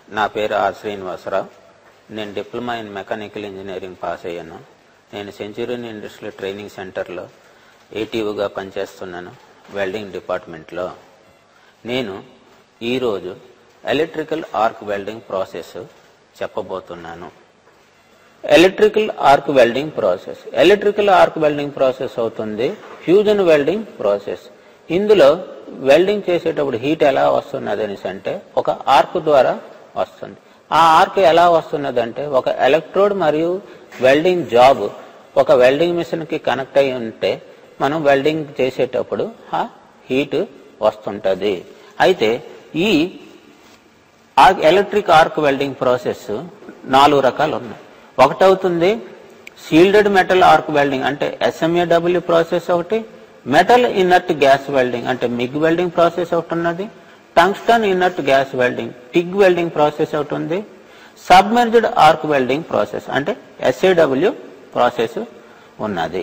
నా పేరు ఆర్ శ్రీనివాసరావు నేను diploma in mechanical engineering pass అయ్యాను నేను సెంచురియన్ ఇండస్ట్రియల్ ట్రైనింగ్ సెంటర్లో ఏటీఓగా పనిచేస్తున్నాను వెల్డింగ్ డిపార్ట్మెంట్లో నేను ఈరోజు ఎలక్ట్రికల్ ఆర్క్ వెల్డింగ్ ప్రాసెస్ చెప్పబోతున్నాను electrical arc welding process electrical arc welding process అవుతుంది ఫ్యూజన్ వెల్డింగ్ ప్రాసెస్ ఇందులో వెల్డింగ్ చేసేటప్పుడు హీట్ ఎలా వస్తున్నది అనేసి అంటే ఒక ఆర్క్ ద్వారా వస్తుంది ఆ ఆర్క్ ఎలా వస్తున్నది అంటే ఒక ఎలక్ట్రోడ్ మరియు వెల్డింగ్ జాబ్ ఒక వెల్డింగ్ మిషన్ కి కనెక్ట్ అయి ఉంటే మనం వెల్డింగ్ చేసేటప్పుడు ఆ హీట్ వస్తుంటది అయితే ఈ arc electric arc welding process నాలుగు రకాలు ఉన్నాయి ఒకటవుతుంది షీల్డెడ్ మెటల్ ఆర్క్ వెల్డింగ్ అంటే ఎస్ఎంఏడబ్ల్యూ ప్రాసెస్ ఒకటి మెటల్ ఇన్నర్ట్ గ్యాస్ వెల్డింగ్ అంటే మిగ్ వెల్డింగ్ ప్రాసెస్ ఒకటి ఉన్నది tungsten inert gas welding TIG welding process ఒకటి ఉంది సబ్మెర్జ్డ్ ఆర్క్ వెల్డింగ్ ప్రాసెస్ అంటే ఎస్ఏడబ్ల్యూ ప్రాసెస్ ఉన్నది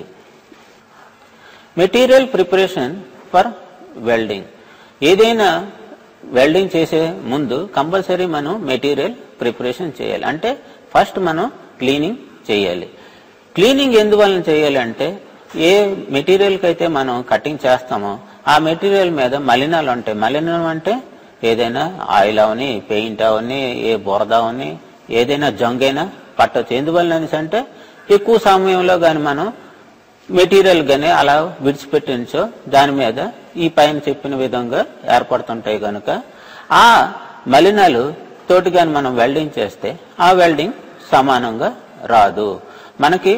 మెటీరియల్ ప్రిపరేషన్ ఫర్ వెల్డింగ్ ఏదైనా వెల్డింగ్ చేసే ముందు కంపల్సరీ మనం మెటీరియల్ ప్రిపరేషన్ చేయాలి అంటే ఫస్ట్ మనం క్లీనింగ్ చేయాలి క్లీనింగ్ ఎందువలన చేయాలి అంటే ఏ మెటీరియల్కి అయితే మనం కటింగ్ చేస్తామో ఆ మెటీరియల్ మీద మలినాలు ఉంటాయి మలినం అంటే ఏదైనా ఆయిల్ అవని పెయింట్ అవని ఏ బురద అవని ఏదైనా జంగైనా పట్టొచ్చు ఎందువలన అనేసి అంటే ఎక్కువ సమయంలో కానీ మనం మెటీరియల్ గాని అలా విడిచిపెట్టించో దాని మీద ఈ పైన చెప్పిన విధంగా ఏర్పడుతుంటాయి కనుక ఆ మలినాలు తోటి గాని మనం వెల్డింగ్ చేస్తే ఆ వెల్డింగ్ సమానంగా రాదు మనకి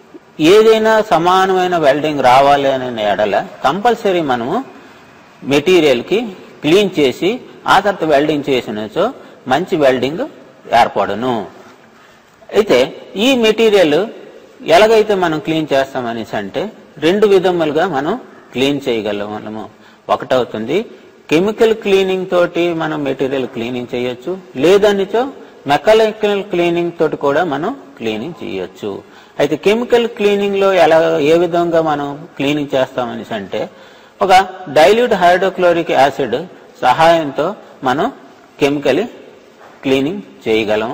ఏదైనా సమానమైన వెల్డింగ్ రావాలి అనే ఎడల కంపల్సరీ మనము మెటీరియల్ కి క్లీన్ చేసి ఆ తర్వాత వెల్డింగ్ చేసినచో మంచి వెల్డింగ్ ఏర్పడును అయితే ఈ మెటీరియల్ ఎలాగైతే మనం క్లీన్ చేస్తామనేసి అంటే రెండు విధములుగా మనం క్లీన్ చేయగలము ఒకటవుతుంది కెమికల్ క్లీనింగ్ తోటి మనం మెటీరియల్ క్లీనింగ్ చేయొచ్చు లేదనిచో మెకానికల్ క్లీనింగ్ తోటి కూడా మనం క్లీనింగ్ చేయొచ్చు అయితే కెమికల్ క్లీనింగ్ లో ఎలా ఏ విధంగా మనం క్లీనింగ్ చేస్తామనేసి అంటే ఒక డైల్యూట్ హైడ్రోక్లోరిక్ యాసిడ్ సహాయంతో మనం కెమికల్ క్లీనింగ్ చేయగలం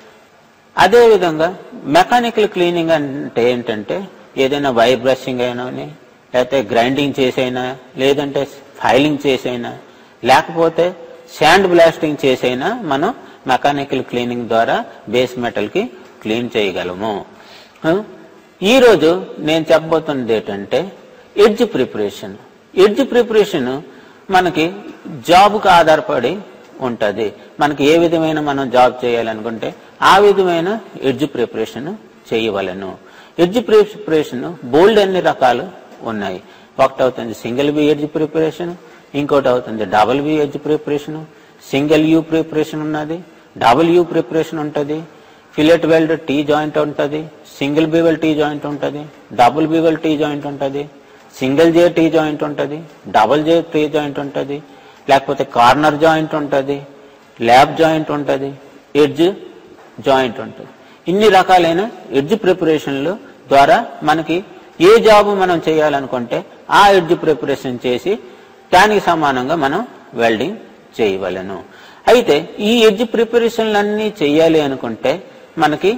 అదే విధంగా మెకానికల్ క్లీనింగ్ అంటే ఏంటంటే ఏదైనా వైర్ బ్రషింగ్ అయినా లేకపోతే గ్రైండింగ్ చేసైనా లేదంటే ఫైలింగ్ చేసైనా లేకపోతే శాండ్ బ్లాస్టింగ్ చేసైనా మనం మెకానికల్ క్లీనింగ్ ద్వారా బేస్ మెటల్ కి క్లీన్ చేయగలము ఆ, ఈ రోజు నేను చెప్పబోతున్నది ఏంటంటే ఎడ్జ్ ప్రిపరేషన్ ఎడ్జ్ ప్రిపరేషన్ మనకి జాబ్కు ఆధారపడి ఉంటది మనకి ఏ విధమైన మనం జాబ్ చేయాలనుకుంటే ఆ విధమైన ఎడ్జ్ ప్రిపరేషన్ చేయవలను ఎడ్జ్ ప్రిపరేషన్ బోల్డ్ అన్ని రకాలు ఉన్నాయి ఒకటి అవుతుంది సింగిల్ బి ఎడ్జ్ ప్రిపరేషన్ ఇంకోటి అవుతుంది double B edge preparation single U preparation ఉన్నది డబుల్ యూ ప్రిపరేషన్ ఉంటుంది ఫిలెట్ వెల్డ్ టీ జాయింట్ ఉంటుంది సింగిల్ బీవెల్ టీ జాయింట్ ఉంటుంది డబుల్ బీవెల్ టీ జాయింట్ ఉంటుంది సింగిల్ జే టీ జాయింట్ ఉంటుంది డబుల్ జే టీ జాయింట్ ఉంటుంది లేకపోతే కార్నర్ జాయింట్ ఉంటుంది lap joint ఉంటుంది ఎడ్జ్ జాయింట్ ఉంటుంది ఇన్ని రకాలైన ఎడ్జ్ ప్రిపరేషన్లు ద్వారా మనకి ఏ జాబ్ మనం చేయాలనుకుంటే ఆ ఎడ్జ్ ప్రిపరేషన్ చేసి దానికి సమానంగా మనం వెల్డింగ్ చేయవలను అయితే ఈ ఎడ్జ్ ప్రిపరేషన్లు అన్ని చేయాలి అనుకుంటే మనకి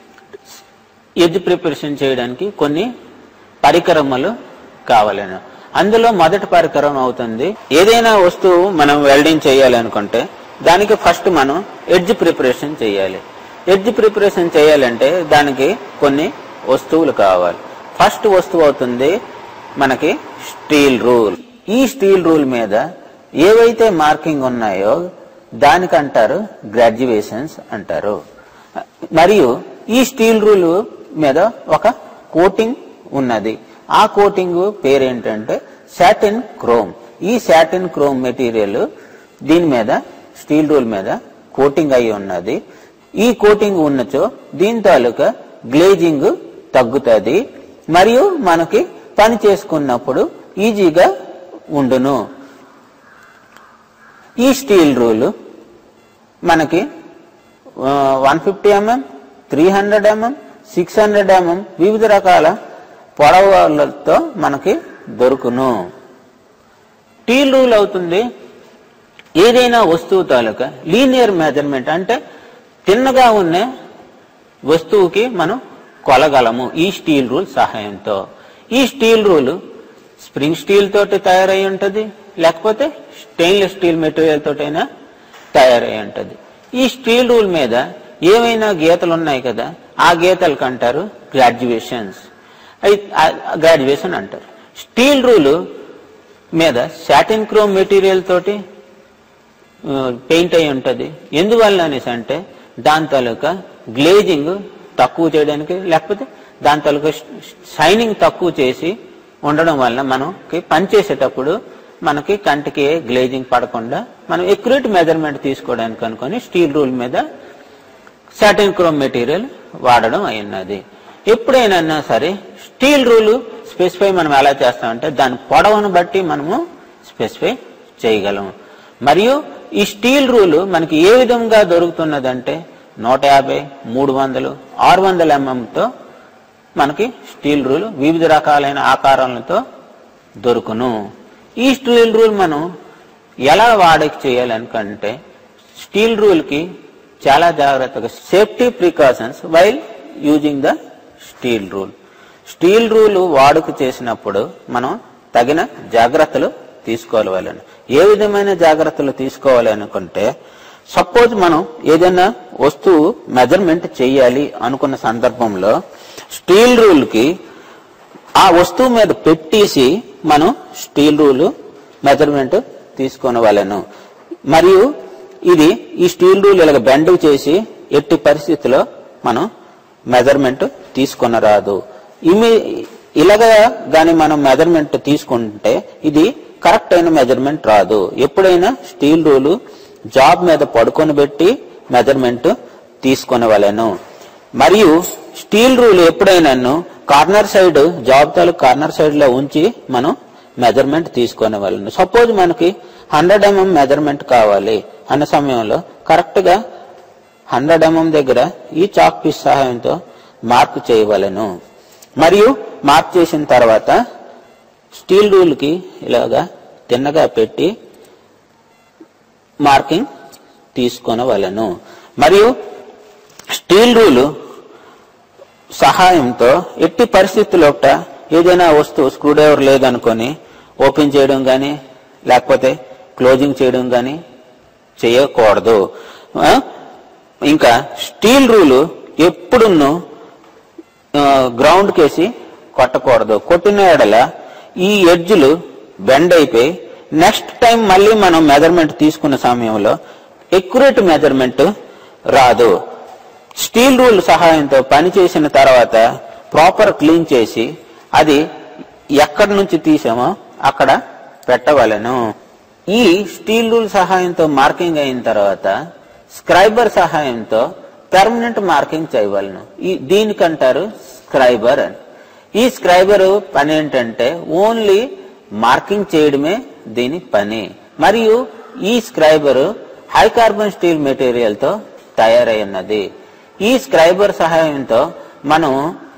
ఎడ్జ్ ప్రిపరేషన్ చేయడానికి కొన్ని పరికరములు కావాలను అందులో మొదటి పరికరం అవుతుంది ఏదైనా వస్తువు మనం వెల్డింగ్ చేయాలి అనుకుంటే దానికి ఫస్ట్ మనం ఎడ్జ్ ప్రిపరేషన్ చేయాలి ఎడ్జ్ ప్రిపరేషన్ చేయాలంటే దానికి కొన్ని వస్తువులు కావాలి ఫస్ట్ వస్తువు అవుతుంది మనకి స్టీల్ రూల్ ఈ స్టీల్ రూల్ మీద ఏవైతే మార్కింగ్ ఉన్నాయో దానికి అంటారు గ్రాడ్యుయేషన్స్ అంటారు మరియు ఈ స్టీల్ రూల్ మీద ఒక కోటింగ్ ఉన్నది ఆ కోటింగ్ పేరేంటంటే సాటిన్ క్రోమ్ ఈ సాటిన్ క్రోమ్ మెటీరియల్ దీని మీద స్టీల్ రూల్ మీద కోటింగ్ అయి ఉన్నది ఈ కోటింగ్ ఉన్నచో దీని తాలూకా గ్లేజింగ్ తగ్గుతుంది మరియు మనకి పని చేసుకున్నప్పుడు ఈజీగా ఉండును ఈ స్టీల్ రూల్ మనకి one fifty mm three hundred mm six hundred mm వివిధ రకాల పొడవులతో మనకి దొరుకును స్టీల్ రూల్ అవుతుంది ఏదైనా వస్తువు తాలూకా లీనియర్ మెజర్మెంట్ అంటే తిన్నగా ఉన్న వస్తువుకి మనం కొలగలము ఈ స్టీల్ రూల్ సహాయంతో ఈ స్టీల్ రూల్ స్ప్రింగ్ స్టీల్ తోటి తయారై ఉంటుంది లేకపోతే స్టెయిన్లెస్ స్టీల్ మెటీరియల్ తోటైనా తయారై ఉంటుంది ఈ స్టీల్ రూల్ మీద ఏమైనా గీతలు ఉన్నాయి కదా ఆ గీతలకు అంటారు గ్రాడ్యుయేషన్స్ గ్రాడ్యుయేషన్ అంటారు స్టీల్ రూల్ మీద సాటిన్ క్రోమ్ మెటీరియల్ తోటి పెయింట్ అయి ఉంటుంది ఎందువల్ల అనేసి అంటే దాని తాలూకా గ్లేజింగ్ తక్కువ చేయడానికి లేకపోతే దాని తాలూకా షైనింగ్ తక్కువ చేసి ఉండడం వల్ల మనకి పనిచేసేటప్పుడు మనకి కంటికి గ్లేజింగ్ పడకుండా మనం ఎక్యురేట్ మెజర్మెంట్ తీసుకోవడానికి అనుకొని స్టీల్ రూల్ మీద సాటిన్ క్రోమ్ మెటీరియల్ వాడడం అయినది ఎప్పుడైనా సరే స్టీల్ రూల్ స్పెసిఫై మనం ఎలా చేస్తామంటే దాని పొడవును బట్టి మనము స్పెసిఫై చేయగలం మరియు ఈ స్టీల్ రూల్ మనకి ఏ విధంగా దొరుకుతున్నదంటే నూట యాభై మూడు వందలు ఆరు వందల ఎంఎంతో మనకి స్టీల్ రూల్ వివిధ రకాలైన ఆకారాలతో దొరుకును ఈ స్టీల్ రూల్ మనం ఎలా వాడక చేయాలనుకంటే స్టీల్ రూల్ కి చాలా జాగ్రత్తగా safety precautions while using the steel rule steel rule వాడుక చేసినప్పుడు మనం తగిన జాగ్రత్తలు తీసుకోవాలని ఏ విధమైన జాగ్రత్తలు తీసుకోవాలి అనుకుంటే సపోజ్ మనం ఏదైనా వస్తువు మెజర్మెంట్ చేయాలి అనుకున్న సందర్భంలో స్టీల్ రూల్ కి ఆ వస్తువు మీద పెట్టేసి మనం స్టీల్ రూల్ మెజర్మెంట్ తీసుకునే వాళ్ళను మరియు ఇది ఈ స్టీల్ రూల్ ఇలాగ బెండ్ చేసి ఎట్టి పరిస్థితిలో మనం మెజర్మెంట్ తీసుకున్న రాదు ఇమి ఇలాగా గాని మనం మెజర్మెంట్ తీసుకుంటే ఇది కరెక్ట్ అయిన మెజర్మెంట్ రాదు ఎప్పుడైనా స్టీల్ రూలు జాబ్ మీద పడుకొని పెట్టి మెజర్మెంట్ తీసుకునే వాళ్ళను మరియు స్టీల్ రూల్ ఎప్పుడైనాను కార్నర్ సైడ్ జాబ్ తాలూకు కార్నర్ సైడ్ లో ఉంచి మనం మెజర్మెంట్ తీసుకునే వాళ్ళను సపోజ్ మనకి హండ్రెడ్ ఎంఎం మెజర్మెంట్ కావాలి అన్న సమయంలో కరెక్ట్ గా హండ్రెడ్ ఎంఎం దగ్గర ఈ చాక్ పీస్ సహాయంతో మార్క్ చేయవలను మరియు మార్క్ చేసిన తర్వాత స్టీల్ రూల్ కి ఇలాగా తిన్నగా పెట్టి మార్కింగ్ తీసుకొనవలను మరియు స్టీల్ రూలు సహాయంతో ఎట్టి పరిస్థితుల్లో ఏదైనా వస్తువు స్క్రూ డ్రైవర్ లేదనుకొని ఓపెన్ చేయడం కానీ లేకపోతే క్లోజింగ్ చేయడం కానీ చేయకూడదు ఆ? ఇంకా స్టీల్ రూలు ఎప్పుడున్నూ గ్రౌండ్ కేసి కొట్టకూడదు కొట్టిన ఎడల ఈ ఎడ్జ్లు బెండ్ అయిపోయి నెక్స్ట్ టైం మళ్ళీ మనం మెజర్మెంట్ తీసుకున్న సమయంలో ఎక్యురేట్ మెజర్మెంట్ రాదు స్టీల్ రూల్ సహాయంతో పని చేసిన తర్వాత ప్రాపర్ క్లీన్ చేసి అది ఎక్కడి నుంచి తీసామో అక్కడ పెట్టవలను ఈ స్టీల్ రూల్ సహాయంతో మార్కింగ్ అయిన తర్వాత స్క్రైబర్ సహాయంతో పర్మనెంట్ మార్కింగ్ చేయవలను ఈ దీనికంటారు స్క్రైబర్ అని ఈ స్క్రైబర్ పని ఏంటంటే ఓన్లీ మార్కింగ్ చేయడమే దీని పని మరియు ఈ scriber high carbon steel material తో తయారై ఉన్నది ఈ స్క్రైబర్ సహాయంతో మనం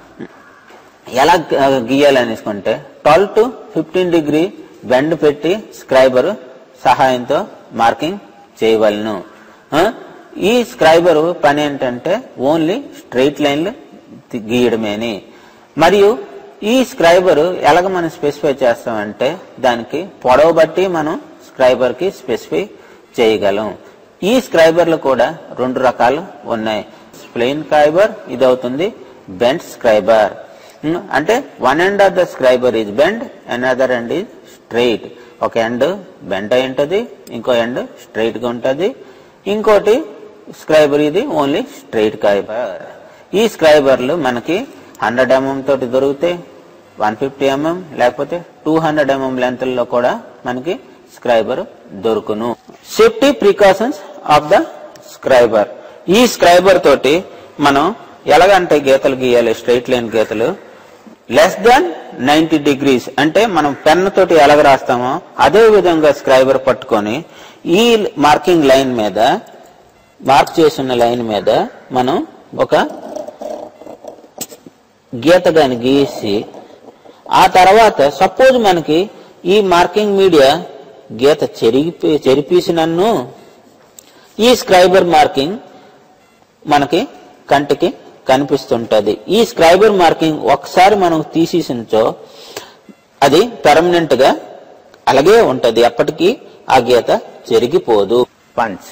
ఎలా గ- గీయాలనేసుకుంటే twelve to fifteen degree bend పెట్టి స్క్రైబర్ సహాయంతో మార్కింగ్ చేయవలను ఆ? ఈ స్క్రైబర్ పని ఏంటంటే ఓన్లీ స్ట్రైట్ లైన్లు తి- గీయడమేని మరియు ఈ స్క్రైబర్ ఎలాగ మనం స్పెసిఫై చేస్తామంటే దానికి పొడవు బట్టి మనం స్క్రైబర్ కి స్పెసిఫై చేయగలం ఈ స్క్రైబర్లు కూడా రెండు రకాలు ఉన్నాయి ప్లెయిన్ స్క్రైబర్ ఇది అవుతుంది బెండ్ స్క్రైబర్ ఉమ్, అంటే one end of the scriber is bend another end is straight ఒక ఎండ్ బెండ్ అయి ఉంటుంది ఇంకో ఎండ్ స్ట్రైట్ గా ఉంటుంది ఇంకోటి స్క్రైబర్ ఇది ఓన్లీ స్ట్రైట్ స్క్రైబర్ ఈ స్క్రైబర్లు మనకి హండ్రెడ్ ఎంఎం తోటి దొరికితే వన్ ఫిఫ్టీ ఎంఎం లేకపోతే టూ హండ్రెడ్ ఎంఎం లెంత్ లో కూడా మనకి స్క్రైబర్ దొరుకును safety precautions of the scriber ఈ స్క్రైబర్ తోటి మనం ఎలాగంటే గీతలు గీయాలి స్ట్రైట్ లైన్ గీతలు లెస్ దాన్ నైన్టీ డిగ్రీస్ అంటే మనం పెన్ తోటి ఎలాగ రాస్తామో అదే విధంగా స్క్రైబర్ పట్టుకొని ఈ మార్కింగ్ లైన్ మీద మార్క్ చేసిన లైన్ మీద మనం ఒక గీత గాని గీసి ఆ తర్వాత సపోజ్ మనకి ఈ మార్కింగ్ మీడియా గీత చెరిగి చెరిపీసినన్ను ఈ స్క్రైబర్ మార్కింగ్ మనకి కంటికి కనిపిస్తుంటది ఈ స్క్రైబర్ మార్కింగ్ ఒకసారి మనం తీసేసినచో అది పెర్మనెంట్ గా అలాగే ఉంటది ఎప్పటికీ ఆ గీత జరిగిపోదు పంచ్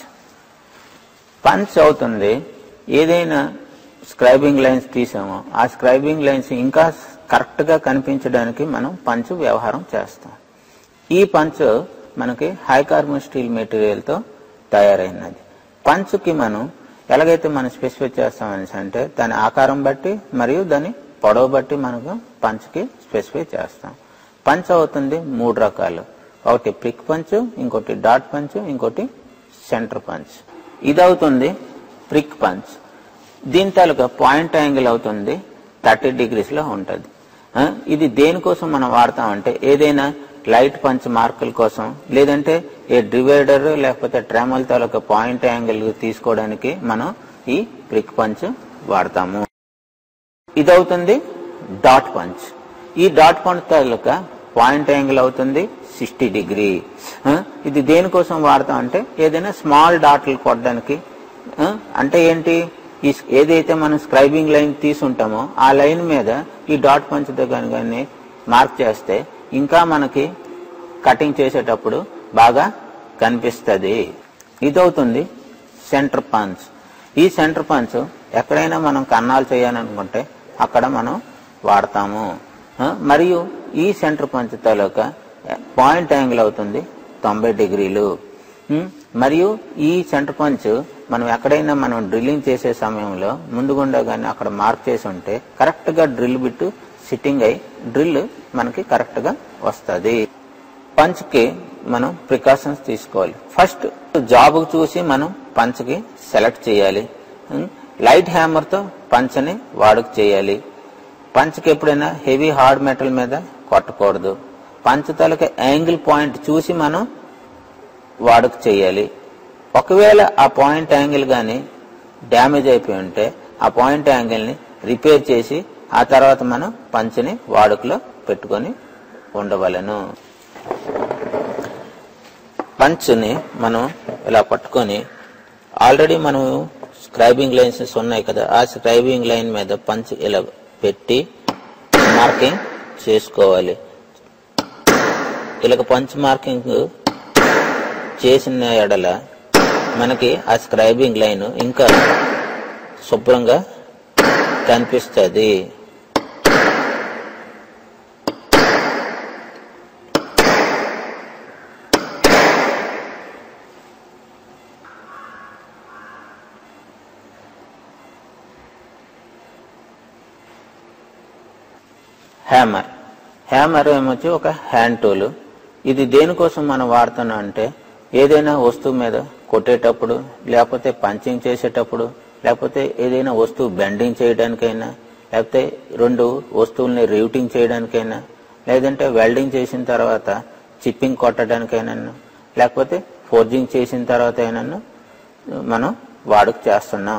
పంచ్ అవుతుంది ఏదైనా స్క్రైబింగ్ లైన్స్ తీసామో ఆ స్క్రైబింగ్ లైన్స్ ఇంకా కరెక్ట్ గా కనిపించడానికి మనం పంచ్ వ్యవహారం చేస్తాం ఈ పంచ్ మనకి హై కార్బన్ స్టీల్ మెటీరియల్ తో తయారైనది పంచుకి మనం ఎలాగైతే మనం స్పెసిఫై చేస్తామని అంటే దాని ఆకారం బట్టి మరియు దాని పొడవు బట్టి మనకు పంచ్కి స్పెసిఫై చేస్తాం పంచ్ అవుతుంది మూడు రకాలు ఒకటి ప్రిక్ పంచ్ ఇంకోటి డాట్ పంచ్ ఇంకోటి సెంటర్ పంచ్ ఇది అవుతుంది ప్రిక్ పంచ్ దీని తాలూకా పాయింట్ యాంగిల్ అవుతుంది థర్టీ డిగ్రీస్ లో ఉంటుంది ఆ, ఇది దేనికోసం మనం వాడతామంటే ఏదైనా లైట్ పంచ్ మార్కుల కోసం లేదంటే ఏ డివైడర్ లేకపోతే ట్రామల్ తాలూకా పాయింట్ యాంగిల్ తీసుకోవడానికి మనం ఈ ప్రిక్ పంచ్ వాడతాము ఇది అవుతుంది డాట్ పంచ్ ఈ డాట్ పంచ్ తాలూకా పాయింట్ యాంగిల్ అవుతుంది సిక్స్టీ డిగ్రీ ఆ, ఇది దేనికోసం వాడతాం అంటే ఏదైనా స్మాల్ డాట్లు కొట్టడానికి ఆ, అంటే ఏంటి ఈ స్- ఏదైతే మనం స్క్రైబింగ్ లైన్ తీసుంటామో ఆ లైన్ మీద ఈ డాట్ పంచ్ దగ్గర కానీ మార్క్ చేస్తే ఇంకా మనకి కటింగ్ చేసేటప్పుడు బాగా కనిపిస్తుంది ఇది అవుతుంది సెంటర్ పంచ్ ఈ సెంటర్ పంచ్ ఎక్కడైనా మనం కన్నాలు చేయాలనుకుంటే అక్కడ మనం వాడతాము ఆ, మరియు ఈ సెంటర్ పంచ్ తాలూకా పాయింట్ యాంగిల్ అవుతుంది తొంభై డిగ్రీలు ఉమ్, మరియు ఈ సెంటర్ పంచ్ మనం ఎక్కడైనా మనం డ్రిల్లింగ్ చేసే సమయంలో ముందుగుండా కానీ అక్కడ మార్క్ చేసి ఉంటే కరెక్ట్ గా డ్రిల్ బిట్ సిట్టింగ్ అయి డ్రిల్ మనకి కరెక్ట్ గా వస్తుంది పంచ్ కి మనం ప్రికాషన్స్ తీసుకోవాలి ఫస్ట్ జాబ్ చూసి మనం పంచ్ కి సెలెక్ట్ చేయాలి ఉమ్, లైట్ హ్యామర్ తో పంచ్ ని వాడుక చేయాలి పంచ్ కి ఎప్పుడైనా హెవీ హార్డ్ మెటల్ మీద కొట్టకూడదు పంచ్ తాలూకా యాంగిల్ పాయింట్ చూసి మనం వాడుక చేయాలి ఒకవేళ ఆ పాయింట్ యాంగిల్ గాని డ్యామేజ్ అయిపోయి ఉంటే ఆ పాయింట్ యాంగిల్ ని రిపేర్ చేసి ఆ తర్వాత మనం పంచ్ని వాడుకలో పెట్టుకొని ఉండవలను పంచ్ని మనం ఇలా పట్టుకొని ఆల్రెడీ మనం స్క్రైబింగ్ లైన్స్ ఉన్నాయి కదా ఆ స్క్రైబింగ్ లైన్ మీద పంచ్ ఇలా పెట్టి మార్కింగ్ చేసుకోవాలి ఇలాగ పంచ్ మార్కింగ్ చేసిన ఎడల మనకి ఆ స్క్రైబింగ్ లైన్ ఇంకా శుభ్రంగా కనిపిస్తుంది హ్యామర్ హ్యామర్ ఏమొచ్చి ఒక హ్యాండ్ టూల్ ఇది దేనికోసం మనం వాడుతున్నాం అంటే ఏదైనా వస్తువు మీద కొట్టేటప్పుడు లేకపోతే పంచింగ్ చేసేటప్పుడు లేకపోతే ఏదైనా వస్తువు బెండింగ్ చేయడానికైనా లేకపోతే రెండు వస్తువుల్ని రివ్యూటింగ్ చేయడానికైనా లేదంటే వెల్డింగ్ చేసిన తర్వాత చిప్పింగ్ కొట్టడానికైనా లేకపోతే ఫోర్జింగ్ చేసిన తర్వాత అయినా మనం వాడుక చేస్తున్నాం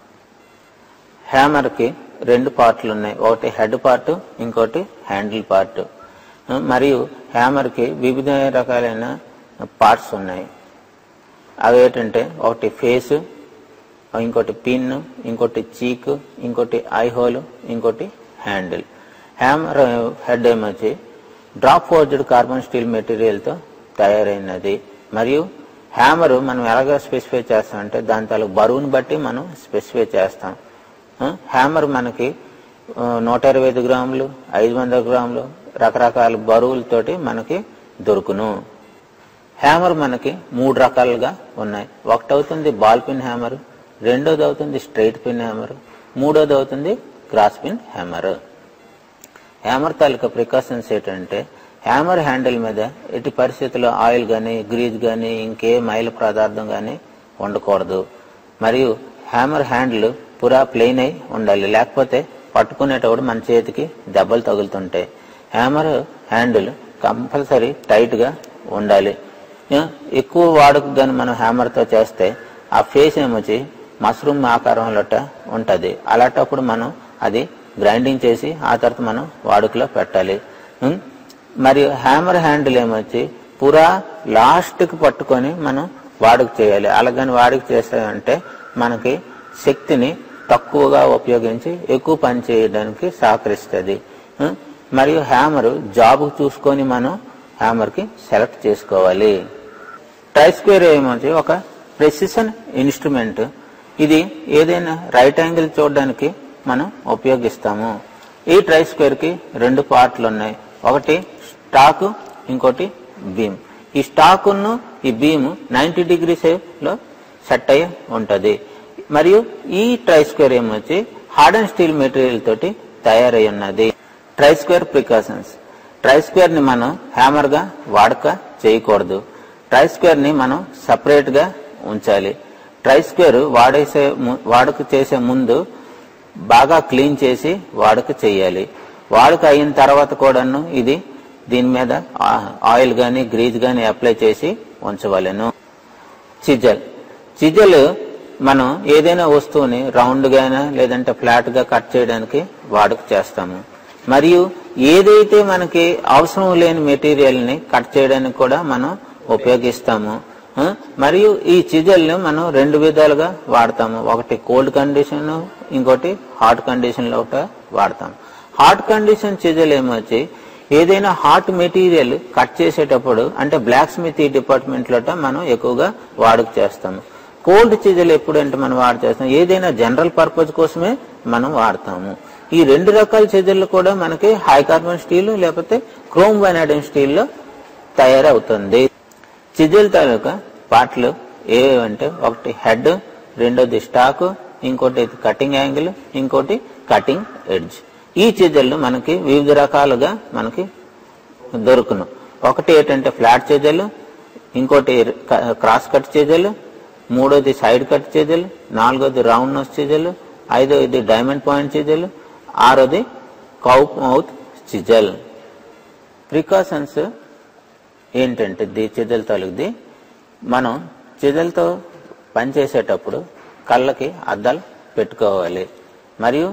హ్యామర్ కి రెండు పార్ట్లు ఉన్నాయి ఒకటి హెడ్ పార్ట్ ఇంకోటి హ్యాండిల్ పార్ట్ మరియు హ్యామర్ కి వివిధ రకాలైన పార్ట్స్ ఉన్నాయి అవి ఏంటంటే ఒకటి ఫేస్ ఇంకోటి పిన్ ఇంకోటి చీక్ ఇంకోటి ఐ హోల్ ఇంకోటి హ్యాండిల్ హ్యామర్ హెడ్ ఏమొచ్చి drop forged carbon steel material తో తయారైనది మరియు హ్యామర్ మనం ఎలాగ స్పెసిఫై చేస్తామంటే దాని తాలూకు బరువుని బట్టి మనం స్పెసిఫై చేస్తాం ఆ, హ్యామర్ మనకి ఆ, నూట ఇరవై ఐదు గ్రాములు ఐదు వందల గ్రాములు రకరకాల బరువులతోటి మనకి దొరుకును హ్యామర్ మనకి మూడు రకాలుగా ఉన్నాయి ఒకటి అవుతుంది బాల్ పిన్ హ్యామర్ రెండోది అవుతుంది స్ట్రైట్ పిన్ హ్యామర్ మూడోది అవుతుంది క్రాస్ పిన్ హ్యామర్ హ్యామర్ తాలూకా ప్రికాషన్స్ ఏంటంటే హ్యామర్ హ్యాండిల్ మీద ఎట్టి పరిస్థితుల్లో ఆయిల్ కానీ గ్రీజ్ కానీ ఇంకే మైల పదార్థం కానీ ఉండకూడదు మరియు హ్యామర్ హ్యాండిల్ పురా ప్లెయిన్ అయి ఉండాలి లేకపోతే పట్టుకునేటప్పుడు మన చేతికి దెబ్బలు తగులుతుంటాయి హ్యామర్ హ్యాండిల్ కంపల్సరీ టైట్ గా ఉండాలి ఆ, ఎక్కువ వాడుకు కానీ మనం హ్యామర్ తో చేస్తే ఆ ఫేస్ ఏమొచ్చి మష్రూమ్ ఆకారంలో ఉంటది అలాంటప్పుడు మనం అది గ్రైండింగ్ చేసి ఆ తర్వాత మనం వాడుకలో పెట్టాలి ఉం? మరియు హ్యామర్ హ్యాండిల్ ఏమొచ్చి పురా లాస్ట్ కి పట్టుకొని మనం వాడుక చేయాలి అలాగని వాడుక చేసామంటే మనకి శక్తిని తక్కువగా ఉపయోగించి ఎక్కువ పని చేయడానికి సహకరిస్తుంది ఉం? మరియు హ్యామర్ జాబ్ చూసుకొని మనం హ్యామర్ కి సెలెక్ట్ చేసుకోవాలి ట్రై స్క్వేర్ ఏమొచ్చి ఒక ప్రెసిషన్ ఇన్స్ట్రుమెంట్ ఇది ఏదైనా రైట్ యాంగిల్ చూడడానికి మనం ఉపయోగిస్తాము ఈ ట్రై స్క్వేర్ కి రెండు పార్ట్లు ఉన్నాయి ఒకటి స్టాక్ ఇంకోటి బీమ్ ఈ స్టాక్ ఈ బీమ్ నైన్టీ డిగ్రీస్ లో సెట్ అయి ఉంటది మరియు ఈ ట్రై స్క్వేర్ ఏమొచ్చి హార్డ్ అండ్ స్టీల్ మెటీరియల్ తోటి తయారై ఉన్నది try square precautions try square ని మనం హ్యామర్ గా వాడక చేయకూడదు ట్రై స్క్వేర్ ని మనం సపరేట్ గా ఉంచాలి ట్రై స్క్వేర్ వాడేసే ము- వాడుక చేసే ముందు బాగా క్లీన్ చేసి వాడుక చేయాలి వాడుక అయిన తర్వాత కూడాను ఇది దీని మీద ఆ- ఆయిల్ గాని గ్రీజ్ గాని అప్లై చేసి ఉంచవలెను చిజల్ చిజల్ మనం ఏదైనా వస్తువుని రౌండ్ గానా లేదంటే ఫ్లాట్ గా కట్ చేయడానికి వాడుక చేస్తాము మరియు ఏదైతే మనకి అవసరం లేని మెటీరియల్ ని కట్ చేయడానికి కూడా మనం ఉపయోగిస్తాము ఆ, మరియు ఈ చిజల్ ని మనం రెండు విధాలుగా వాడతాము ఒకటి కోల్డ్ కండిషన్ ఇంకోటి హాట్ కండిషన్ లో ఒకటి వాడతాం హాట్ కండిషన్ చిజల్ ఏమొచ్చి ఏదైనా హాట్ మెటీరియల్ కట్ చేసేటప్పుడు అంటే బ్లాక్ స్మిత్ డిపార్ట్మెంట్ లో మనం ఎక్కువగా వాడుక చేస్తాము కోల్డ్ చిజల్ ఎప్పుడంటే మనం వాడు చేస్తాం ఏదైనా జనరల్ పర్పస్ కోసమే మనం వాడతాము ఈ రెండు రకాల చిజల్లు కూడా మనకి హై కార్బన్ స్టీల్ లేకపోతే క్రోమ్ వైనాడిన్ స్టీల్ లో తయారవుతుంది చిజిల్ తాలూకా పార్ట్లు ఏవేవంటే ఒకటి హెడ్ రెండోది స్టాక్ ఇంకోటి కటింగ్ యాంగిల్ ఇంకోటి కటింగ్ ఎడ్జ్ ఈ చిజల్లు మనకి వివిధ రకాలుగా మనకి దొరుకును ఒకటి ఏంటంటే ఫ్లాట్ చేజలు ఇంకోటి క- క్రాస్ కట్ చేజలు మూడోది సైడ్ కట్ చేజలు నాలుగోది రౌండ్ నోస్ చేజలు ఐదోది డైమండ్ పాయింట్ చేజలు ఆరోది కౌ మౌత్ చిజల్ ప్రికాషన్స్ ఏంటంటే ది చిజల్ తాలూకుది మనం చిజల్తో పనిచేసేటప్పుడు కళ్ళకి అద్దాలు పెట్టుకోవాలి మరియు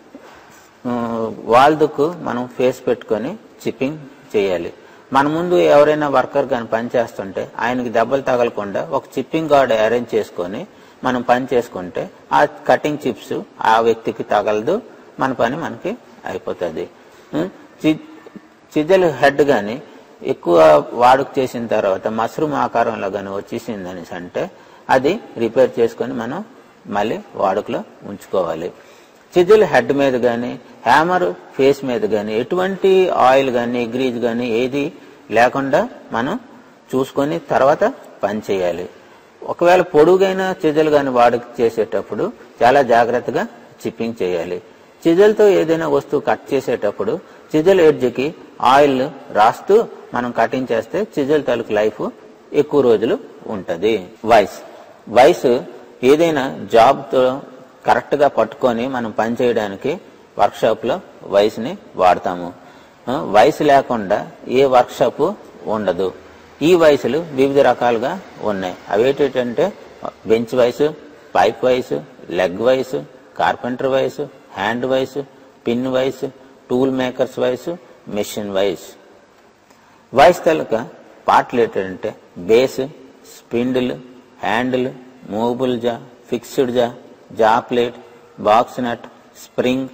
వాల్దుకు మనం ఫేస్ పెట్టుకొని చిప్పింగ్ చేయాలి మన ముందు ఎవరైనా వర్కర్ కానీ పని చేస్తుంటే ఆయనకి దెబ్బలు తగలకుండా ఒక చిప్పింగ్ గార్డ్ అరేంజ్ చేసుకొని మనం పని చేసుకుంటే ఆ కటింగ్ చిప్స్ ఆ వ్యక్తికి తగలదు మన పని మనకి అయిపోతుంది ఉం? చి- చిజల్ హెడ్ గాని ఎక్కువ వాడుక చేసిన తర్వాత మష్రూమ్ ఆకారంలో గాని వచ్చేసింది అనేసి అంటే అది రిపేర్ చేసుకొని మనం మళ్ళీ వాడుకలో ఉంచుకోవాలి చిజిల్ హెడ్ మీద గాని హ్యామర్ ఫేస్ మీద గాని ఎటువంటి ఆయిల్ గాని గ్రీజ్ గాని ఏది లేకుండా మనం చూసుకొని తర్వాత పని చేయాలి ఒకవేళ పొడుగైన చిజల్ గాని వాడుక చేసేటప్పుడు చాలా జాగ్రత్తగా చిప్పింగ్ చేయాలి చిజల్తో ఏదైనా వస్తువు కట్ చేసేటప్పుడు చిజల్ ఎడ్జ్కి ఆయిల్ రాస్తూ మనం కటింగ్ చేస్తే చిజల్ తాలూకు లైఫ్ ఎక్కువ రోజులు ఉంటది వైస్ వైస్ ఏదైనా జాబ్ తో కరెక్ట్ గా పట్టుకొని మనం పని చేయడానికి వర్క్ షాప్ లో వైస్ ని వాడతాము ఆ, వైస్ లేకుండా ఏ వర్క్ షాప్ ఉండదు ఈ వయసులు వివిధ రకాలుగా ఉన్నాయి అవి ఏంటంటే బెంచ్ వయసు పైప్ వయసు లెగ్ వయసు కార్పెంటర్ వయసు hand vice pin vice tool makers vice machine vice vice తాలూకా పార్ట్లు ఏంటంటే base spindle handle movable jaw fixed jaw jaw plate box నట్ స్ప్రింగ్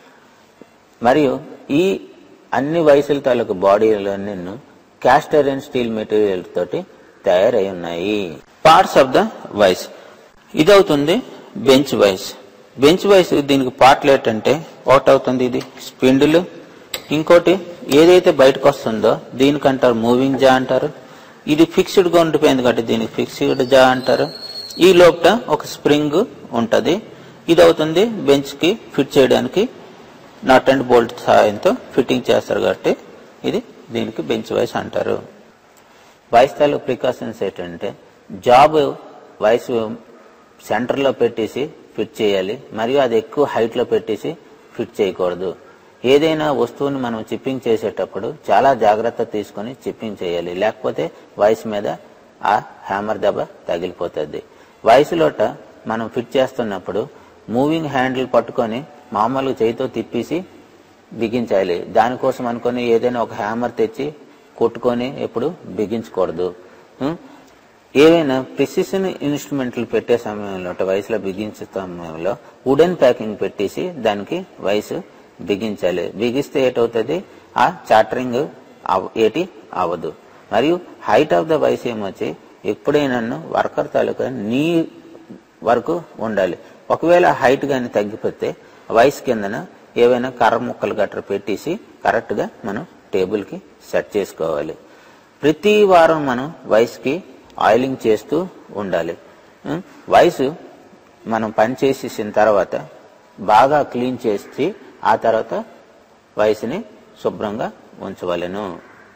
మరియు ఈ అన్ని వయసుల తాలూకు బాడీలో నిన్ను క్యాస్టర్ అండ్ స్టీల్ మెటీరియల్ తోటి తయారై ఉన్నాయి పార్ట్స్ ఆఫ్ ద వైస్ ఇదవుతుంది బెంచ్ వైస్ బెంచ్ వైస్ దీనికి పార్ట్లు ఏంటంటే ఒకటి అవుతుంది ఇది స్పిండిల్ ఇంకోటి ఏదైతే బయటకు వస్తుందో దీనికంటారు మూవింగ్ జా అంటారు ఇది ఫిక్స్డ్ గా ఉండిపోయింది కాబట్టి దీనికి ఫిక్స్డ్ జా అంటారు ఈ లోపల ఒక స్ప్రింగ్ ఉంటది ఇది అవుతుంది బెంచ్ కి ఫిట్ చేయడానికి నట్ అండ్ బోల్ట్ సహాయంతో ఫిట్టింగ్ చేస్తారు కాబట్టి ఇది దీనికి బెంచ్ వైస్ అంటారు వాయిస్ తాలూ ప్రికాషన్స్ ఏంటంటే జాబ్ వాయిస్ సెంటర్ లో పెట్టేసి ఫిట్ చేయాలి మరియు అది ఎక్కువ హైట్ లో పెట్టేసి ఫిట్ చేయకూడదు ఏదైనా వస్తువుని మనం చిప్పింగ్ చేసేటప్పుడు చాలా జాగ్రత్త తీసుకొని చిప్పింగ్ చేయాలి లేకపోతే వాయిస్ మీద ఆ హ్యామర్ దెబ్బ తగిలిపోతుంది వాయిస్ లోట మనం ఫిట్ చేస్తున్నప్పుడు మూవింగ్ హ్యాండిల్ పట్టుకొని మామూలుగా చేయితో తిప్పేసి బిగించాలి దానికోసం అనుకొని ఏదైనా ఒక హ్యామర్ తెచ్చి కొట్టుకొని ఎప్పుడు బిగించకూడదు ఉం? ఏవైనా ప్రిసిషన్ ఇన్స్ట్రుమెంట్లు పెట్టే సమయంలో అంటే వయసులో బిగించే సమయంలో వుడెన్ ప్యాకింగ్ పెట్టేసి దానికి వయసు బిగించాలి బిగిస్తే ఏటవుతుంది ఆ చాటరింగ్ అవ- ఏటి అవ్వదు మరియు హైట్ ఆఫ్ ద వయసు ఏమొచ్చి ఎప్పుడైనా వర్కర్ తాలూకా నీ వరకు ఉండాలి ఒకవేళ హైట్ గాని తగ్గిపోతే వయసు కిందన ఏవైనా కర్ర ముక్కలు గట్ర పెట్టేసి కరెక్ట్ గా మనం టేబుల్ కి సెట్ చేసుకోవాలి ప్రతి వారం మనం వయసుకి ఆయిలింగ్ చేస్తూ ఉండాలి ఉం? వయసు మనం పని చేసేసిన తర్వాత బాగా క్లీన్ చేసి ఆ తర్వాత వయసుని శుభ్రంగా ఉంచవలెను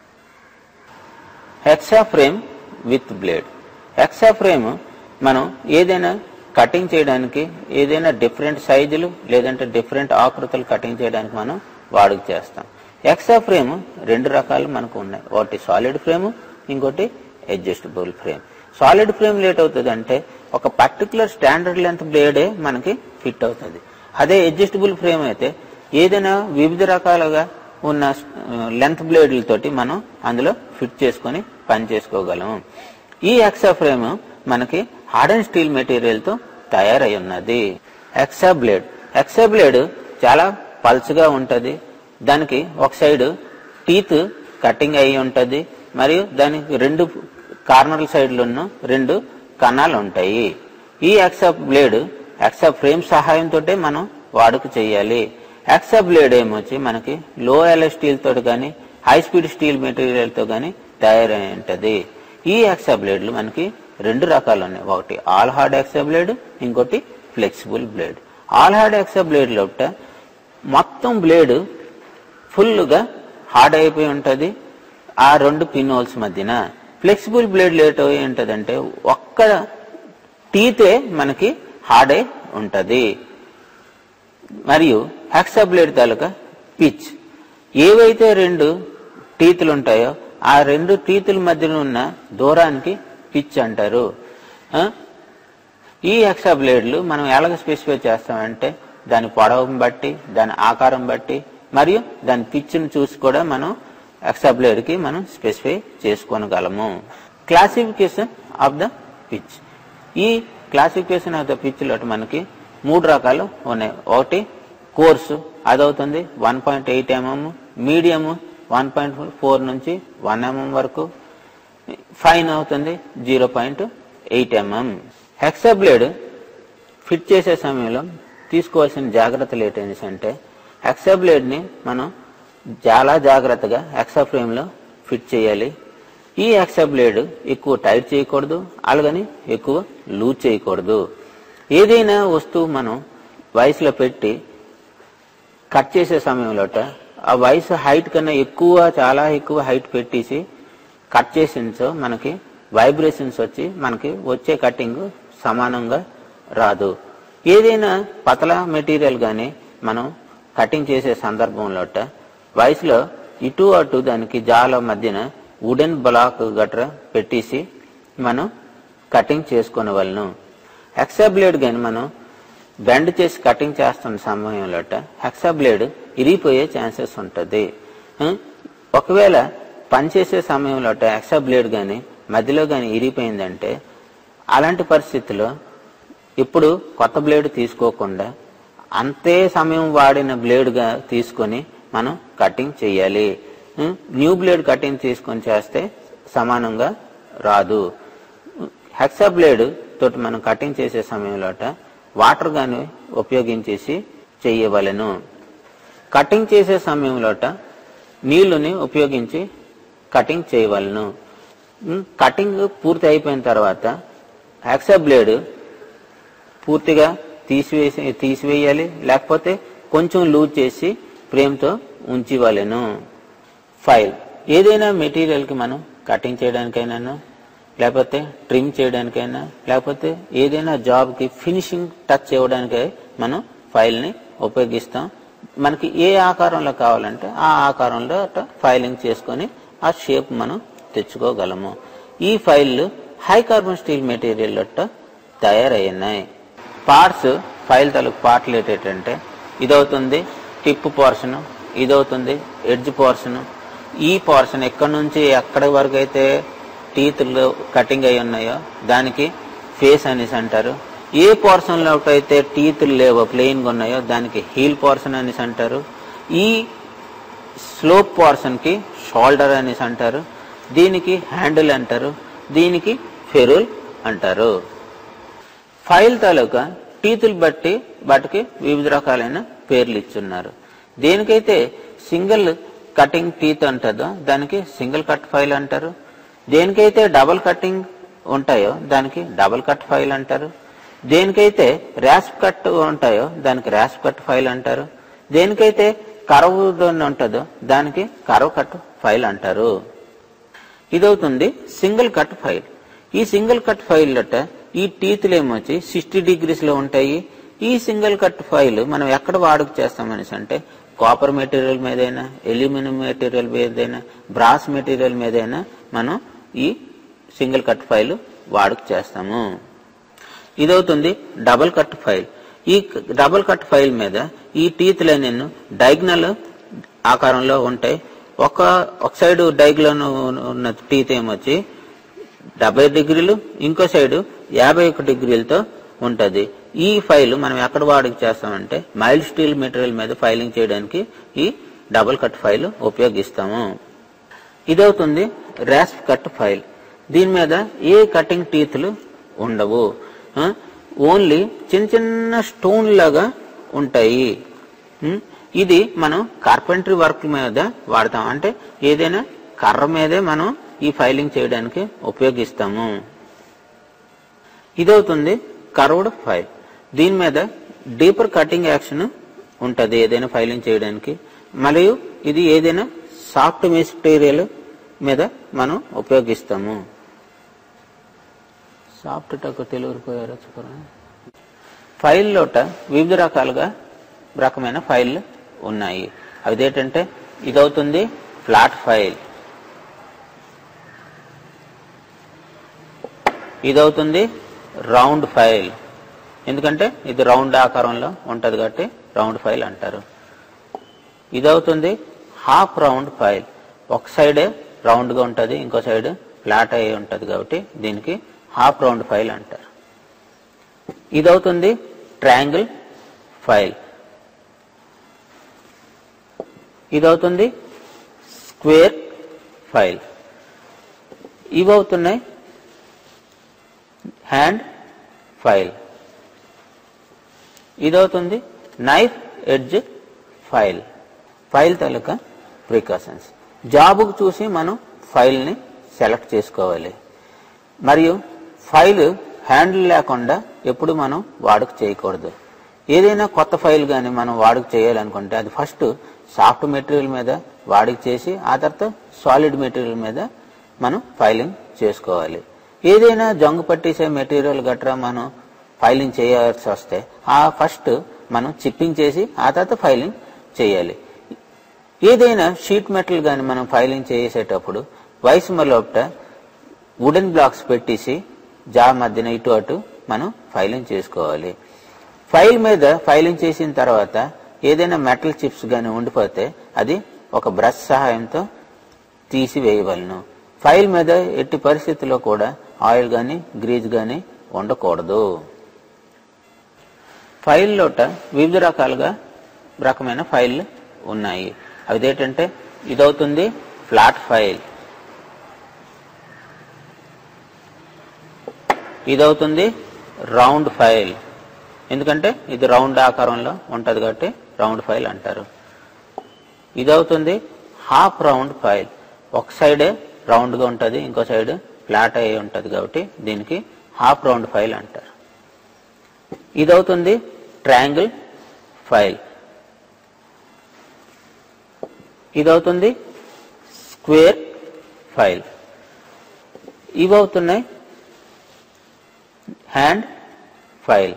hacksaw frame with blade hacksaw frame మనం ఏదైనా కటింగ్ చేయడానికి ఏదైనా డిఫరెంట్ సైజులు లేదంటే డిఫరెంట్ ఆకృతులు కటింగ్ చేయడానికి మనం వాడుక చేస్తాం హెక్సా ఫ్రేమ్ రెండు రకాలు మనకు ఉన్నాయి ఒకటి సాలిడ్ ఫ్రేమ్ ఇంకోటి అడ్జస్టబుల్ ఫ్రేమ్ సాలిడ్ ఫ్రేమ్ లేట్ అవుతుంది అంటే ఒక పర్టికులర్ స్టాండర్డ్ లెంత్ బ్లేడే మనకి ఫిట్ అవుతుంది అదే అడ్జస్టబుల్ ఫ్రేమ్ అయితే ఏదైనా వివిధ రకాలుగా ఉన్న లెంత్ బ్లేడ్లతోటి మనం అందులో ఫిట్ చేసుకొని పని చేసుకోగలం ఈ ఎక్సా ఫ్రేమ్ మనకి హార్డ్ అండ్ స్టీల్ మెటీరియల్ తో తయారై ఉన్నది ఎక్సా బ్లేడ్ ఎక్సా బ్లేడ్ చాలా పల్చగా ఉంటది దానికి ఒక సైడ్ టీత్ కటింగ్ అయి ఉంటది మరియు దానికి రెండు కార్నర్ సైడ్లను రెండు కణాలు ఉంటాయి ఈ ఎక్సా బ్లేడ్ ఎక్సా ఫ్రేమ్ సహాయంతో మనం వాడుక చేయాలి ఎక్సా బ్లేడ్ ఏమొచ్చి మనకి లో ఎల్ స్టీల్ తోటి కానీ హై స్పీడ్ స్టీల్ మెటీరియల్ తో కానీ తయారై ఉంటది ఈ ఎక్సా బ్లేడ్లు మనకి రెండు రకాలు ఉన్నాయి ఒకటి ఆల్ హార్డ్ ఎక్సా బ్లేడ్ ఇంకోటి flexible blade all hard hacksaw blade లోట మొత్తం బ్లేడ్ ఫుల్గా హార్డ్ అయిపోయి ఉంటది ఆ రెండు పిన్ హోల్స్ మధ్యన ఫ్లెక్సిబుల్ బ్లేడ్ లేట్ అయి ఉంటదంటే ఒక్క టీతే మనకి హార్డ్ అయి ఉంటది మరియు హెక్సా బ్లేడ్ తాలూకా పిచ్ ఏవైతే రెండు టీతులు ఉంటాయో ఆ రెండు టీతుల మధ్యన ఉన్న దూరానికి పిచ్ అంటారు ఆ? ఈ హెక్సా బ్లేడ్లు మనం ఎలాగ స్పెసిఫై చేస్తామంటే దాని పొడవుని బట్టి దాని ఆకారం బట్టి మరియు దాని పిచ్ని చూసి కూడా మనం హెక్సా బ్లేడ్ కి మనం స్పెసిఫై చేసుకోగలము క్లాసిఫికేషన్ ఆఫ్ ద పిచ్ ఈ క్లాసిఫికేషన్ ఆఫ్ ద పిచ్ లో మనకి మూడు రకాలు ఉన్నాయి ఒకటి కోర్సు అదవుతుంది one point eight mm medium one point four నుంచి వన్ ఎంఎం వరకు ఫైన్ అవుతుంది zero point eight mm hacksaw blade fit చేసే సమయంలో తీసుకోవాల్సిన జాగ్రత్తలు ఏంటంటే అంటే హెక్సా బ్లేడ్ ని మనం చాలా జాగ్రత్తగా హెక్సా ఫ్రేమ్ లో ఫిట్ చేయాలి ఈ హెక్సా బ్లేడ్ ఎక్కువ టైట్ చేయకూడదు అలాగని ఎక్కువ లూజ్ చేయకూడదు ఏదైనా వస్తువు మనం వయసులో పెట్టి కట్ చేసే సమయంలోట ఆ వయసు హైట్ కన్నా ఎక్కువ చాలా ఎక్కువ హైట్ పెట్టేసి కట్ చేసినచో మనకి వైబ్రేషన్స్ వచ్చి మనకి వచ్చే కటింగ్ సమానంగా రాదు ఏదైనా పతల మెటీరియల్ గాని మనం కటింగ్ చేసే సందర్భంలోట వయసులో ఇటు అటు దానికి జాల మధ్యన వుడెన్ బ్లాక్ గట్రా పెట్టేసి మనం కటింగ్ చేసుకునే వాళ్ళను హెక్సా బ్లేడ్ కానీ మనం బెండ్ చేసి కటింగ్ చేస్తున్న సమయంలో హెక్సా బ్లేడ్ ఇరిగిపోయే ఛాన్సెస్ ఉంటుంది ఉం? ఒకవేళ పనిచేసే సమయంలో హెక్సా బ్లేడ్ కానీ మధ్యలో కానీ ఇరిగిపోయిందంటే అలాంటి పరిస్థితిలో ఇప్పుడు కొత్త బ్లేడ్ తీసుకోకుండా అంతే సమయం వాడిన బ్లేడ్గా తీసుకొని మనం కటింగ్ చేయాలి ఉం? న్యూ బ్లేడ్ కటింగ్ తీసుకొని చేస్తే సమానంగా రాదు హెక్సా బ్లేడ్ తోటి మనం కటింగ్ చేసే సమయంలోట వాటర్ గాని ఉపయోగించేసి చేయవలెను కటింగ్ చేసే సమయంలోట నీళ్లుని ఉపయోగించి కటింగ్ చేయవలను ఉం, కటింగ్ పూర్తి అయిపోయిన తర్వాత హెక్సా బ్లేడ్ పూర్తిగా తీసివేసి తీసివేయాలి లేకపోతే కొంచెం లూజ్ చేసి ఫ్రేమ్తో ఉంచివ్వలేను ఫైల్ ఏదైనా మెటీరియల్ కి మనం కటింగ్ చేయడానికైనా లేకపోతే ట్రిమ్ చేయడానికైనా లేకపోతే ఏదైనా జాబ్ కి ఫినిషింగ్ టచ్ ఇవ్వడానికై మనం ఫైల్ ని ఉపయోగిస్తాం మనకి ఏ ఆకారంలో కావాలంటే ఆ ఆకారంలో అట్ట ఫైలింగ్ చేసుకొని ఆ షేప్ మనం తెచ్చుకోగలము ఈ file high carbon steel material అట్ట తయారయ్యాయి పార్ట్స్ ఫైల్ తాలూకు పార్ట్లు ఏంటంటే ఇదవుతుంది టిప్ పోర్షన్ ఇదవుతుంది ఎడ్జ్ పోర్షన్ ఈ పోర్షన్ ఎక్కడి నుంచి ఎక్కడి వరకు అయితే టీత్లో కటింగ్ అయి ఉన్నాయో దానికి ఫేస్ అనేసి అంటారు ఏ పోర్షన్ లో అయితే టీత్లు లేవో ప్లెయిన్ గా ఉన్నాయో దానికి హీల్ పోర్షన్ అనేసి అంటారు ఈ స్లోప్ పోర్షన్ కి షోల్డర్ అనేసి అంటారు దీనికి హ్యాండిల్ అంటారు దీనికి ఫెరూల్ అంటారు ఫైల్ తాలూకా టీతులు బట్టి వాటికి వివిధ రకాలైన పేర్లు ఇచ్చున్నారు దేనికైతే సింగిల్ కటింగ్ టీత్ అంటుందో దానికి సింగిల్ కట్ ఫైల్ అంటారు దేనికైతే డబుల్ కటింగ్ ఉంటాయో దానికి డబుల్ కట్ ఫైల్ అంటారు దేనికైతే ర్యాస్ప్ కట్ ఉంటాయో దానికి ర్యాస్ప్ కట్ ఫైల్ అంటారు దేనికైతే కరవు ఉంటుందో దానికి కరవ్ కట్ ఫైల్ అంటారు ఇదవుతుంది సింగిల్ కట్ ఫైల్ ఈ సింగిల్ కట్ ఫైల్ అట ఈ టీత్లు ఏమొచ్చి సిక్స్టీ డిగ్రీస్ లో ఉంటాయి ఈ సింగిల్ కట్ ఫైల్ మనం ఎక్కడ వాడుక చేస్తామనేసి అంటే కాపర్ మెటీరియల్ మీదైనా ఎల్యూమినియం మెటీరియల్ మీదైనా బ్రాస్ మెటీరియల్ మీదైనా మనం ఈ సింగిల్ కట్ ఫైల్ వాడుక చేస్తాము ఇదవుతుంది డబుల్ కట్ ఫైల్ ఈ డబుల్ కట్ ఫైల్ మీద ఈ టీత్ లైన్ డైగ్నల్ ఆకారంలో ఉంటాయి ఒక ఒక సైడ్ డైగ్లోన్ ఉన్న టీత్ ఏమొచ్చి డెబ్బై డిగ్రీలు ఇంకో సైడ్ యాభై ఒక డిగ్రీలతో ఉంటది ఈ ఫైల్ మనం ఎక్కడ వాడుక చేస్తామంటే మైల్డ్ స్టీల్ మెటీరియల్ మీద ఫైలింగ్ చేయడానికి ఈ డబుల్ కట్ ఫైల్ ఉపయోగిస్తాము ఇదవుతుంది ర్యాస్ప్ కట్ ఫైల్ దీని మీద ఏ కటింగ్ టీత్లు ఉండవు ఆ, ఓన్లీ చిన్న చిన్న స్టోన్ లాగా ఉంటాయి ఉమ్, ఇది మనం కార్పెంటరీ వర్క్ మీద వాడతాం అంటే ఏదైనా కర్ర మీదే మనం ఈ ఫైలింగ్ చేయడానికి ఉపయోగిస్తాము ఇదవుతుంది కర్వ్డ్ ఫైల్ దీని మీద డీపర్ కటింగ్ యాక్షన్ ఉంటది ఏదైనా ఫైలింగ్ చేయడానికి మరియు ఇది ఏదైనా సాఫ్ట్ మెటీరియల్ మీద మనం ఉపయోగిస్తాము సాఫ్ట్ టక్ తెలుగు పోయారు ఫైల్ లోట వివిధ రకాలుగా రకమైన ఫైళ్ళు ఉన్నాయి అవి ఏంటంటే ఇదవుతుంది ఫ్లాట్ ఫైల్ ఇదవుతుంది రౌండ్ ఫైల్ ఎందుకంటే ఇది రౌండ్ ఆకారంలో ఉంటది కాబట్టి రౌండ్ ఫైల్ అంటారు ఇదవుతుంది హాఫ్ రౌండ్ ఫైల్ ఒక సైడే రౌండ్ గా ఉంటది ఇంకో సైడ్ ఫ్లాట్ అయి ఉంటది కాబట్టి దీనికి హాఫ్ రౌండ్ ఫైల్ అంటారు ఇదవుతుంది ట్రయాంగిల్ ఫైల్ ఇదవుతుంది స్క్వేర్ ఫైల్ ఇవి అవుతున్నాయి హ్యాండ్ ఫైల్ ఇదవుతుంది నైఫ్ ఎడ్జ్ ఫైల్ ఫైల్ తాలూకా ప్రికాషన్స్ జాబుకు చూసి మనం ఫైల్ని సెలెక్ట్ చేసుకోవాలి మరియు ఫైల్ హ్యాండిల్ లేకుండా ఎప్పుడు మనం వాడుక చేయకూడదు ఏదైనా కొత్త ఫైల్ కానీ మనం వాడుక చేయాలనుకుంటే అది ఫస్ట్ సాఫ్ట్ మెటీరియల్ మీద వాడుక చేసి ఆ తర్వాత సాలిడ్ మెటీరియల్ మీద మనం ఫైలింగ్ చేసుకోవాలి ఏదైనా జంగు పట్టేసే మెటీరియల్ గట్రా మనం ఫైలింగ్ చేయాల్సి వస్తే ఆ ఫస్ట్ మనం చిప్పింగ్ చేసి ఆ తర్వాత ఫైలింగ్ చేయాలి ఏదైనా షీట్ మెటల్ కానీ మనం ఫైలింగ్ చేసేటప్పుడు వయసు లోపట వుడెన్ బ్లాక్స్ పెట్టేసి జా మధ్యన ఇటు అటు మనం ఫైలింగ్ చేసుకోవాలి ఫైల్ మీద ఫైలింగ్ చేసిన తర్వాత ఏదైనా మెటల్ చిప్స్ కానీ ఉండిపోతే అది ఒక బ్రష్ సహాయంతో తీసివేయవలను ఫైల్ మీద ఎట్టి పరిస్థితుల్లో కూడా ఆయిల్ కానీ గ్రీజ్ కానీ ఉండకూడదు ఫైల్ లోట వివిధ రకాలుగా రకమైన ఫైల్ ఉన్నాయి అవి ఏంటంటే ఇదవుతుంది ఫ్లాట్ ఫైల్ ఇదవుతుంది రౌండ్ ఫైల్ ఎందుకంటే ఇది రౌండ్ ఆకారంలో ఉంటది కాబట్టి రౌండ్ ఫైల్ అంటారు ఇదవుతుంది హాఫ్ రౌండ్ ఫైల్ ఒక సైడే రౌండ్ గా ఉంటది ఇంకో సైడ్ ఫ్లాట్ అయి ఉంటది కాబట్టి దీనికి హాఫ్ రౌండ్ ఫైల్ అంటారు ఇదవుతుంది ట్రయాంగిల్ ఫైల్ ఇదవుతుంది స్క్వేర్ ఫైల్ ఇవి అవుతున్నాయి హ్యాండ్ ఫైల్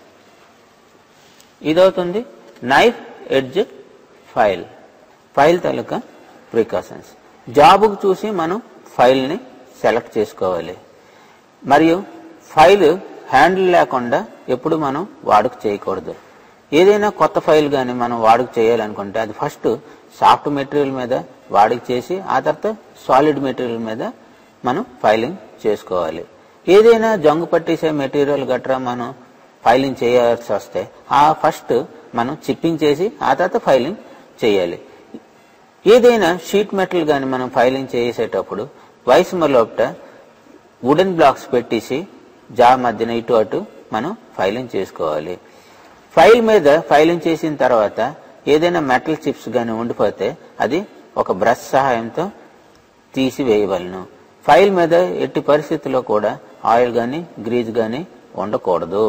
ఇదవుతుంది నైఫ్ ఎడ్జ్ ఫైల్ ఫైల్ తాలూకా ప్రికాషన్స్ జాబుకు చూసి మనం ఫైల్ని సెలెక్ట్ చేసుకోవాలి మరియు ఫైల్ హ్యాండిల్ లేకుండా ఎప్పుడు మనం వాడుక చేయకూడదు ఏదైనా కొత్త ఫైల్ కానీ మనం వాడుక చేయాలనుకుంటే అది ఫస్ట్ సాఫ్ట్ మెటీరియల్ మీద వాడుక చేసి ఆ తర్వాత సాలిడ్ మెటీరియల్ మీద మనం ఫైలింగ్ చేసుకోవాలి ఏదైనా జంగు పట్టేసే మెటీరియల్ గట్రా మనం ఫైలింగ్ చేయాల్సి వస్తే ఆ ఫస్ట్ మనం చిప్పింగ్ చేసి ఆ తర్వాత ఫైలింగ్ చేయాలి ఏదైనా షీట్ మెటల్ కానీ మనం ఫైలింగ్ చేసేటప్పుడు వయసు లోపట వుడెన్ బ్లాక్స్ పెట్టేసి జా మధ్యన ఇటు అటు మనం ఫైలింగ్ చేసుకోవాలి ఫైల్ మీద ఫైలింగ్ చేసిన తర్వాత ఏదైనా మెటల్ చిప్స్ కానీ ఉండిపోతే అది ఒక బ్రష్ సహాయంతో తీసివేయవలను ఫైల్ మీద ఎట్టి పరిస్థితుల్లో కూడా ఆయిల్ కానీ గ్రీజ్ కానీ ఉండకూడదు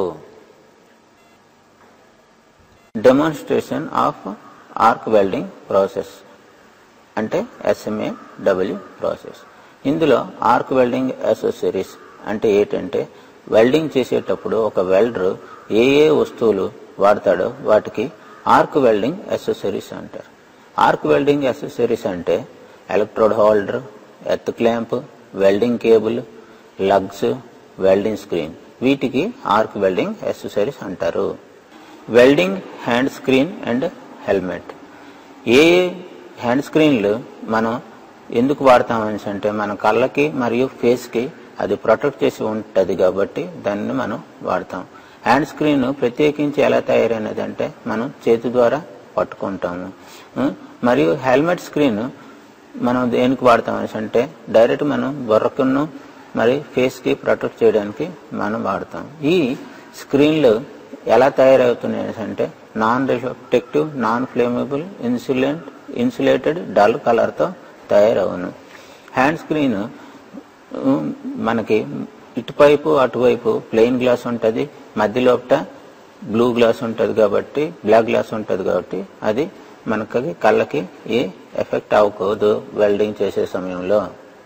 demonstration of arc welding process అంటే ఎస్ఎంఏ డబ్ల్యూ ప్రాసెస్ ఇందులో ఆర్క్ వెల్డింగ్ అసెసరీస్ అంటే ఏంటంటే వెల్డింగ్ చేసేటప్పుడు ఒక వెల్డర్ ఏ ఏ వస్తువులు వాడతాడో వాటికి ఆర్క్ వెల్డింగ్ అసెసరీస్ అంటారు ఆర్క్ వెల్డింగ్ అసెసరీస్ అంటే electrode holder earth clamp welding cable lugs welding screen వీటికి ఆర్క్ వెల్డింగ్ అసెసరీస్ అంటారు welding hand screen and helmet ఏ హ్యాండ్ స్క్రీన్లు మనం ఎందుకు వాడతామని అంటే మన కళ్ళకి మరియు ఫేస్కి అది ప్రొటెక్ట్ చేసి ఉంటుంది కాబట్టి దాన్ని మనం వాడతాం హ్యాండ్ స్క్రీన్ ప్రత్యేకించి ఎలా తయారైనది అంటే మనం చేతి ద్వారా పట్టుకుంటాము ఉం? మరియు హెల్మెట్ స్క్రీన్ మనం దేనికి వాడతామని అంటే డైరెక్ట్ మనం బొర్రకును మరి ఫేస్కి ప్రొటెక్ట్ చేయడానికి మనం వాడతాం ఈ స్క్రీన్లు ఎలా తయారవుతున్నాయి అంటే non reflective non flammable insulant insulated dull కలర్తో తయారవును హ్యాండ్ స్క్రీన్ ఉమ్, మనకి ఇటువైపు అటువైపు ప్లెయిన్ గ్లాస్ ఉంటుంది మధ్యలోపట బ్లూ గ్లాస్ ఉంటుంది కాబట్టి బ్లాక్ గ్లాస్ ఉంటుంది కాబట్టి అది మనకి కళ్ళకి ఏ ఎఫెక్ట్ అవ్వకూడదు వెల్డింగ్ చేసే సమయంలో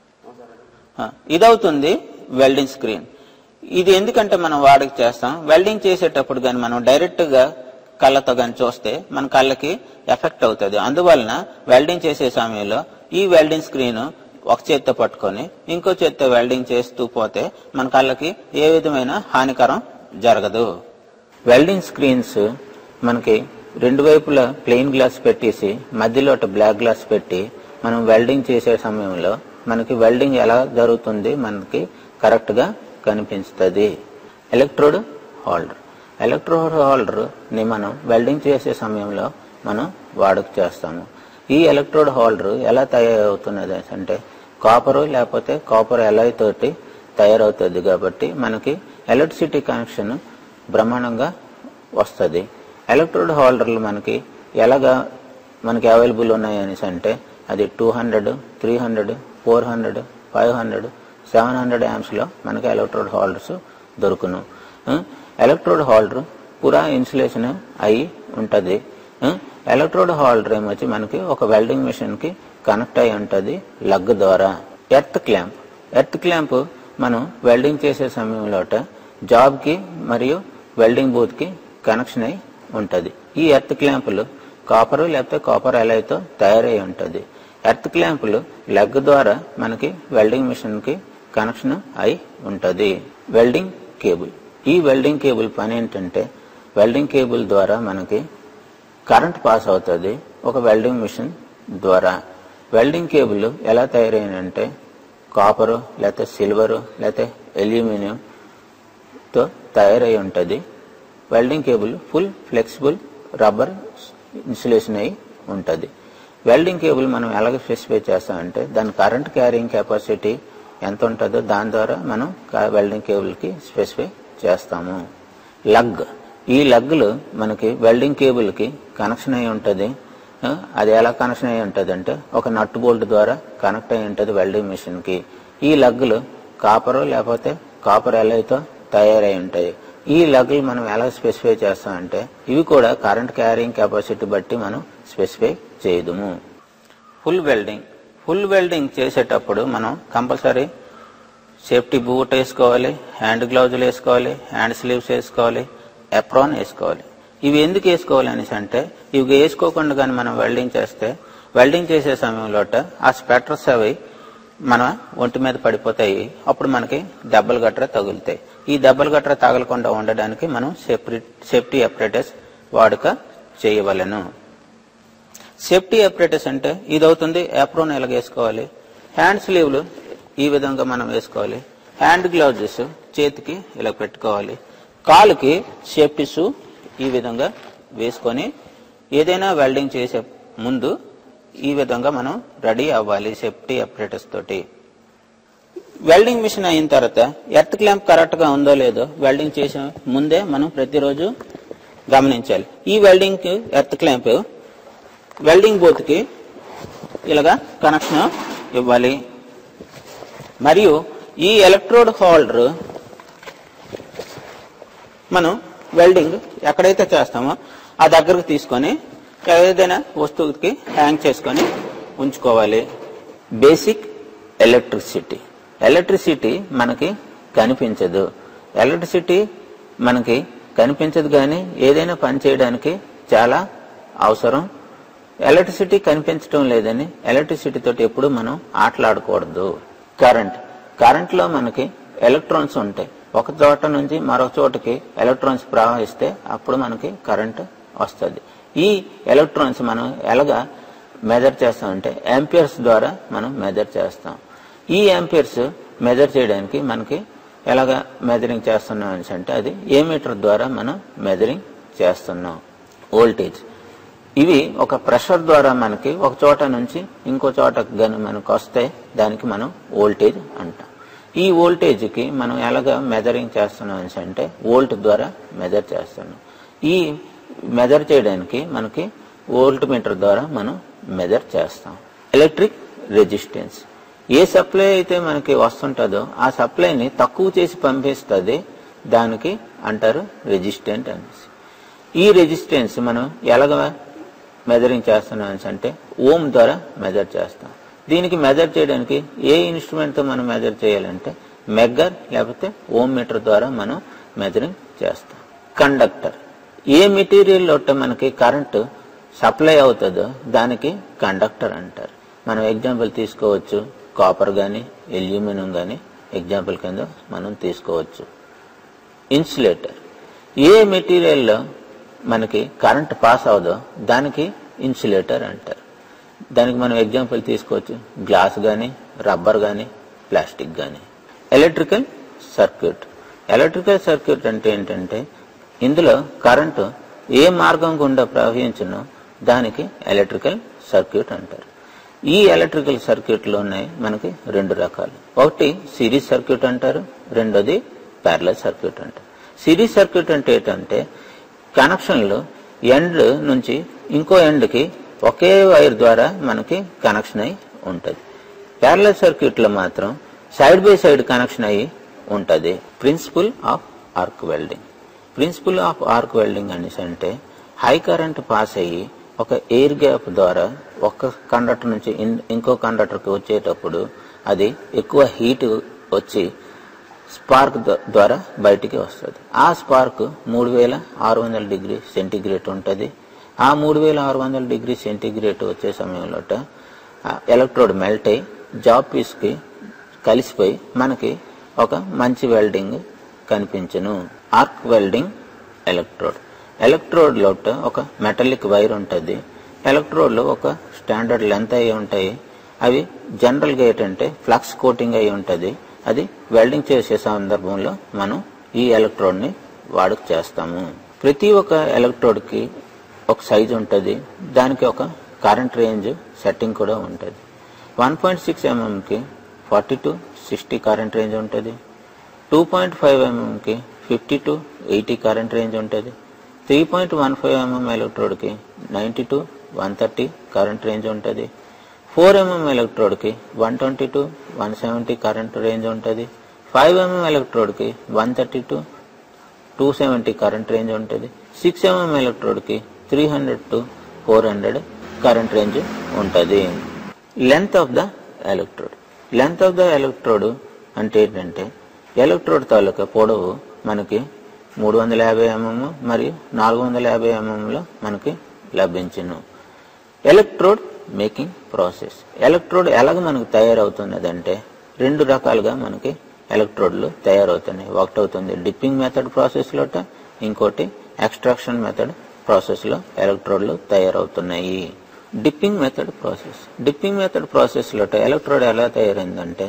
ఆ, ఇదవుతుంది వెల్డింగ్ స్క్రీన్ ఇది ఎందుకంటే మనం వాడికి చేస్తాం వెల్డింగ్ చేసేటప్పుడు కానీ మనం డైరెక్ట్ గా కళ్ళతో కానీ చూస్తే మన కళ్ళకి ఎఫెక్ట్ అవుతుంది అందువలన వెల్డింగ్ చేసే సమయంలో ఈ వెల్డింగ్ స్క్రీన్ ఒక చేత్తో పట్టుకొని ఇంకో చేత్తో వెల్డింగ్ చేస్తూ పోతే మన కళ్ళకి ఏ విధమైన హానికరం జరగదు వెల్డింగ్ స్క్రీన్స్ మనకి రెండు వైపులా ప్లెయిన్ గ్లాస్ పెట్టేసి మధ్యలో ఒక బ్లాక్ గ్లాస్ పెట్టి మనం వెల్డింగ్ చేసే సమయంలో మనకి వెల్డింగ్ ఎలా జరుగుతుంది మనకి కరెక్ట్ గా కనిపిస్తుంది ఎలక్ట్రోడ్ హోల్డర్ ఎలక్ట్రోడ్ హోల్డర్ ని మనం వెల్డింగ్ చేసే సమయంలో మనం వాడుక చేస్తాము ఈ ఎలక్ట్రోడ్ హోల్డర్ ఎలా తయారవుతున్నది అంటే కాపర్ లేకపోతే కాపర్ ఎలాయ్ తోటి తయారవుతుంది కాబట్టి మనకి ఎలక్ట్రిసిటీ కనెక్షన్ బ్రహ్మాండంగా వస్తుంది ఎలక్ట్రోడ్ హోల్డర్లు మనకి ఎలాగా మనకి అవైలబుల్ ఉన్నాయి అనేసి అంటే అది two hundred three hundred four hundred five hundred seven hundred లో మనకి ఎలక్ట్రోడ్ హోల్డర్స్ దొరుకును ఆ, ఎలక్ట్రోడ్ హోల్డర్ పూరా ఇన్సులేషన్ అయి ఉంటుంది ఆ, ఎలక్ట్రోడ్ హోల్డర్ ఏమొచ్చి మనకి ఒక వెల్డింగ్ మిషన్ కి కనెక్ట్ అయి ఉంటుంది లగ్ ద్వారా ఎర్త్ క్లాంప్ ఎర్త్ క్లాంప్ మనం వెల్డింగ్ చేసే సమయంలోట జాబ్ కి మరియు వెల్డింగ్ బూత్ కి కనెక్షన్ అయి ఉంటది ఈ ఎర్త్ క్లాంపులు కాపర్ లేకపోతే కాపర్ ఎలైతో తయారై ఉంటది ఎర్త్ క్లాంపులు లెగ్ ద్వారా మనకి వెల్డింగ్ మిషన్ కి కనెక్షన్ అయి ఉంటది వెల్డింగ్ కేబుల్ ఈ వెల్డింగ్ కేబుల్ పని ఏంటంటే వెల్డింగ్ కేబుల్ ద్వారా మనకి కరెంట్ పాస్ అవుతుంది ఒక వెల్డింగ్ మిషన్ ద్వారా వెల్డింగ్ కేబుల్ ఎలా తయారైనంటే కాపరు లేకపోతే సిల్వరు లేకపోతే అల్యూమినియం తో తయారై ఉంటుంది welding cable full flexible rubber insulation అయి ఉంటుంది వెల్డింగ్ కేబుల్ మనం ఎలాగ స్పెసిఫై చేస్తామంటే దాని కరెంట్ క్యారింగ్ కెపాసిటీ ఎంత ఉంటుందో దాని ద్వారా మనం కా- వెల్డింగ్ కేబుల్కి స్పెసిఫై చేస్తాము లగ్ ఈ లగ్లు మనకి వెల్డింగ్ కేబుల్కి కనెక్షన్ అయి ఉంటుంది ఆ, అది ఎలా కనెక్షన్ అయి ఉంటుంది అంటే ఒక నట్ బోల్ట్ ద్వారా కనెక్ట్ అయి ఉంటుంది వెల్డింగ్ మిషన్కి ఈ లగ్లు కాపరు లేకపోతే కాపర్ ఎలైతో తయారై ఉంటాయి ఈ లగ్లు మనం ఎలా స్పెసిఫై చేస్తామంటే ఇవి కూడా కరెంట్ క్యారింగ్ కెపాసిటీ బట్టి మనం స్పెసిఫై చేయదుము ఫుల్ వెల్డింగ్ ఫుల్ వెల్డింగ్ చేసేటప్పుడు మనం కంపల్సరీ సేఫ్టీ బూట్ వేసుకోవాలి హ్యాండ్ గ్లౌజులు వేసుకోవాలి హ్యాండ్ స్లీవ్స్ వేసుకోవాలి ఎప్రాన్ వేసుకోవాలి ఇవి ఎందుకు వేసుకోవాలి అనేసి అంటే ఇవి వేసుకోకుండా కానీ మనం వెల్డింగ్ చేస్తే వెల్డింగ్ చేసే సమయంలో ఆ స్పెటర్స్ అవి మన ఒంటి మీద పడిపోతాయి అప్పుడు మనకి దెబ్బలు గట్రా తగులుతాయి ఈ దెబ్బలు గట్రా తగలకుండా ఉండడానికి మనం సేఫ్టీ సేఫ్టీ అప్రేటస్ వాడుక చేయవలెను సేఫ్టీ అప్రేటస్ అంటే ఇది అవుతుంది ఎప్రోన్ ఎలాగేసుకోవాలి హ్యాండ్ స్లీవ్లు ఈ విధంగా మనం వేసుకోవాలి హ్యాండ్ గ్లౌజెస్ చేతికి ఇలా పెట్టుకోవాలి కాలుకి సేఫ్టీ షూ ఈ విధంగా వేసుకొని ఏదైనా వెల్డింగ్ చేసే ముందు ఈ విధంగా మనం రెడీ అవ్వాలి సేఫ్టీ అప్రేటర్స్ తోటి వెల్డింగ్ మిషన్ అయిన తర్వాత ఎర్త్ క్లాంప్ కరెక్ట్ గా ఉందో లేదో వెల్డింగ్ చేసే ముందే మనం ప్రతిరోజు గమనించాలి ఈ వెల్డింగ్ కి ఎర్త్ క్లాంప్ వెల్డింగ్ బోత్ కి ఇలాగా కనెక్షన్ ఇవ్వాలి మరియు ఈ ఎలక్ట్రోడ్ హోల్డర్ మనం వెల్డింగ్ ఎక్కడైతే చేస్తామో ఆ దగ్గరకు తీసుకొని ఏదైనా వస్తువుకి హ్యాంగ్ చేసుకొని ఉంచుకోవాలి బేసిక్ ఎలక్ట్రిసిటీ ఎలక్ట్రిసిటీ మనకి కనిపించదు ఎలక్ట్రిసిటీ మనకి కనిపించదు కానీ ఏదైనా పని చేయడానికి చాలా అవసరం ఎలక్ట్రిసిటీ కనిపించడం లేదని ఎలక్ట్రిసిటీ తోటి ఎప్పుడు మనం ఆటలాడకూడదు కరెంట్ కరెంట్ లో మనకి ఎలక్ట్రాన్స్ ఉంటాయి ఒక చోట నుంచి మరొక చోటకి ఎలక్ట్రాన్స్ ప్రవహిస్తే అప్పుడు మనకి కరెంట్ వస్తుంది ఈ ఎలక్ట్రాన్స్ మనం ఎలాగా మెజర్ చేస్తామంటే యాంపియర్స్ ద్వారా మనం మెజర్ చేస్తాం ఈ యాంపియర్స్ మెజర్ చేయడానికి మనకి ఎలాగ మెజరింగ్ చేస్తున్నాం అనేసి అంటే అది ఏ మీటర్ ద్వారా మనం మెజరింగ్ చేస్తున్నాం వోల్టేజ్ ఇవి ఒక ప్రెషర్ ద్వారా మనకి ఒక చోట నుంచి ఇంకో చోటకి గాని మనకు వస్తే దానికి మనం వోల్టేజ్ అంటాం ఈ వోల్టేజ్ కి మనం ఎలాగ మెజరింగ్ చేస్తున్నాం అనేసి అంటే వోల్ట్ ద్వారా మెజర్ చేస్తున్నాం ఈ మెజర్ చేయడానికి మనకి వోల్ట్ మీటర్ ద్వారా మనం మెజర్ చేస్తాం ఎలక్ట్రిక్ రెసిస్టెన్స్ ఏ సప్లై అయితే మనకి వస్తుంటుందో ఆ సప్లైని తక్కువ చేసి పంపిస్తుంది దానికి అంటారు రెసిస్టెంట్ అనేసి ఈ రెసిస్టెన్స్ మనం ఎలాగ మెజరింగ్ చేస్తున్నాం అనేసి అంటే ఓం ద్వారా మెజర్ చేస్తాం దీనికి మెజర్ చేయడానికి ఏ ఇన్స్ట్రుమెంట్ తో మనం మెజర్ చేయాలంటే మెగ్గర్ లేకపోతే ఓం మీటర్ ద్వారా మనం మెజరింగ్ చేస్తాం కండక్టర్ ఏ మెటీరియల్ లోట మనకి కరెంటు సప్లై అవుతుందో దానికి కండక్టర్ అంటారు మనం ఎగ్జాంపుల్ తీసుకోవచ్చు కాపర్ కానీ ఎల్యూమినియం కానీ ఎగ్జాంపుల్ కింద మనం తీసుకోవచ్చు ఇన్సులేటర్ ఏ మెటీరియల్లో మనకి కరెంట్ పాస్ అవదో దానికి ఇన్సులేటర్ అంటారు దానికి మనం ఎగ్జాంపుల్ తీసుకోవచ్చు గ్లాస్ కానీ రబ్బర్ కానీ ప్లాస్టిక్ కానీ ఎలక్ట్రికల్ సర్క్యూట్ ఎలక్ట్రికల్ సర్క్యూట్ అంటే ఏంటంటే ఇందులో కరెంటు ఏ మార్గం గుండా ప్రవహించునో దానికి ఎలక్ట్రికల్ సర్క్యూట్ అంటారు ఈ ఎలక్ట్రికల్ సర్క్యూట్లు ఉన్నాయి మనకి రెండు రకాలు ఒకటి సిరీస్ సర్క్యూట్ అంటారు రెండోది ప్యారలల్ సర్క్యూట్ అంటారు సిరీస్ సర్క్యూట్ అంటే ఏంటంటే కనెక్షన్లు ఎండ్ నుంచి ఇంకో ఎండ్కి ఒకే వైర్ ద్వారా మనకి కనెక్షన్ అయి ఉంటుంది ప్యారలల్ సర్క్యూట్ లో మాత్రం సైడ్ బై సైడ్ కనెక్షన్ అయి ఉంటుంది principle of arc welding principle of arc welding అనేసి అంటే హై కరెంట్ పాస్ అయ్యి ఒక ఎయిర్ గ్యాప్ ద్వారా ఒక కండక్టర్ నుంచి ఇన్- ఇంకో కండక్టర్కి వచ్చేటప్పుడు అది ఎక్కువ హీట్ వచ్చి స్పార్క్ ద- ద్వారా బయటికి వస్తుంది ఆ స్పార్క్ మూడు వేల ఆరు వందల డిగ్రీ సెంటీగ్రేడ్ ఉంటుంది ఆ మూడు వేల ఆరు వందల డిగ్రీ సెంటీగ్రేడ్ వచ్చే సమయంలో ఎలక్ట్రోడ్ మెల్ట్ అయ్యి జాబ్ పీస్కి కలిసిపోయి మనకి ఒక మంచి వెల్డింగ్ కనిపించును ఆర్క్ వెల్డింగ్ ఎలక్ట్రోడ్ ఎలక్ట్రోడ్ లో ఒక మెటలిక్ వైర్ ఉంటుంది ఎలక్ట్రోడ్ లో ఒక స్టాండర్డ్ లెంత్ అయి ఉంటాయి అవి జనరల్ గా ఏంటంటే ఫ్లక్స్ కోటింగ్ అయి ఉంటుంది అది వెల్డింగ్ చేసే సందర్భంలో మనం ఈ ఎలక్ట్రోడ్ ని వాడుక చేస్తాము ప్రతి ఒక్క ఎలక్ట్రోడ్ కి ఒక సైజ్ ఉంటుంది దానికి ఒక కరెంట్ రేంజ్ సెట్టింగ్ కూడా ఉంటుంది వన్ పాయింట్ సిక్స్ ఎంఎంకి forty to sixty current range ఉంటుంది టూ పాయింట్ ఫైవ్ ఎంఎంకి fifty to eighty current range ఉంటుంది three point one five mm ఎలక్ట్రోడ్కి ninety to one thirty current range ఉంటుంది ఫోర్ ఎంఎం ఎలక్ట్రోడ్కి one twenty to one seventy current range ఉంటుంది five mm ఎలక్ట్రోడ్కి one thirty to two seventy current range ఉంటుంది six mm ఎలక్ట్రోడ్కి three hundred to four hundred current range ఉంటుంది length of the electrode length of the electrode అంటే ఏంటంటే electrode తాలూకా పొడవు మనకి మూడు వందల యాభై ఎంఎం మరియు నాలుగు వందల యాభై ఎంఎంలో మనకి లభించును ఎలక్ట్రోడ్ మేకింగ్ ప్రాసెస్ ఎలక్ట్రోడ్ ఎలాగ మనకు తయారవుతున్నదంటే రెండు రకాలుగా మనకి ఎలక్ట్రోడ్లు తయారవుతున్నాయి ఒకటి అవుతుంది డిప్పింగ్ మెథడ్ ప్రాసెస్ లోట ఇంకోటి ఎక్స్ట్రాక్షన్ మెథడ్ ప్రాసెస్ లో ఎలక్ట్రోడ్లు తయారవుతున్నాయి dipping method process dipping method process లోట ఎలక్ట్రోడ్ ఎలా తయారైందంటే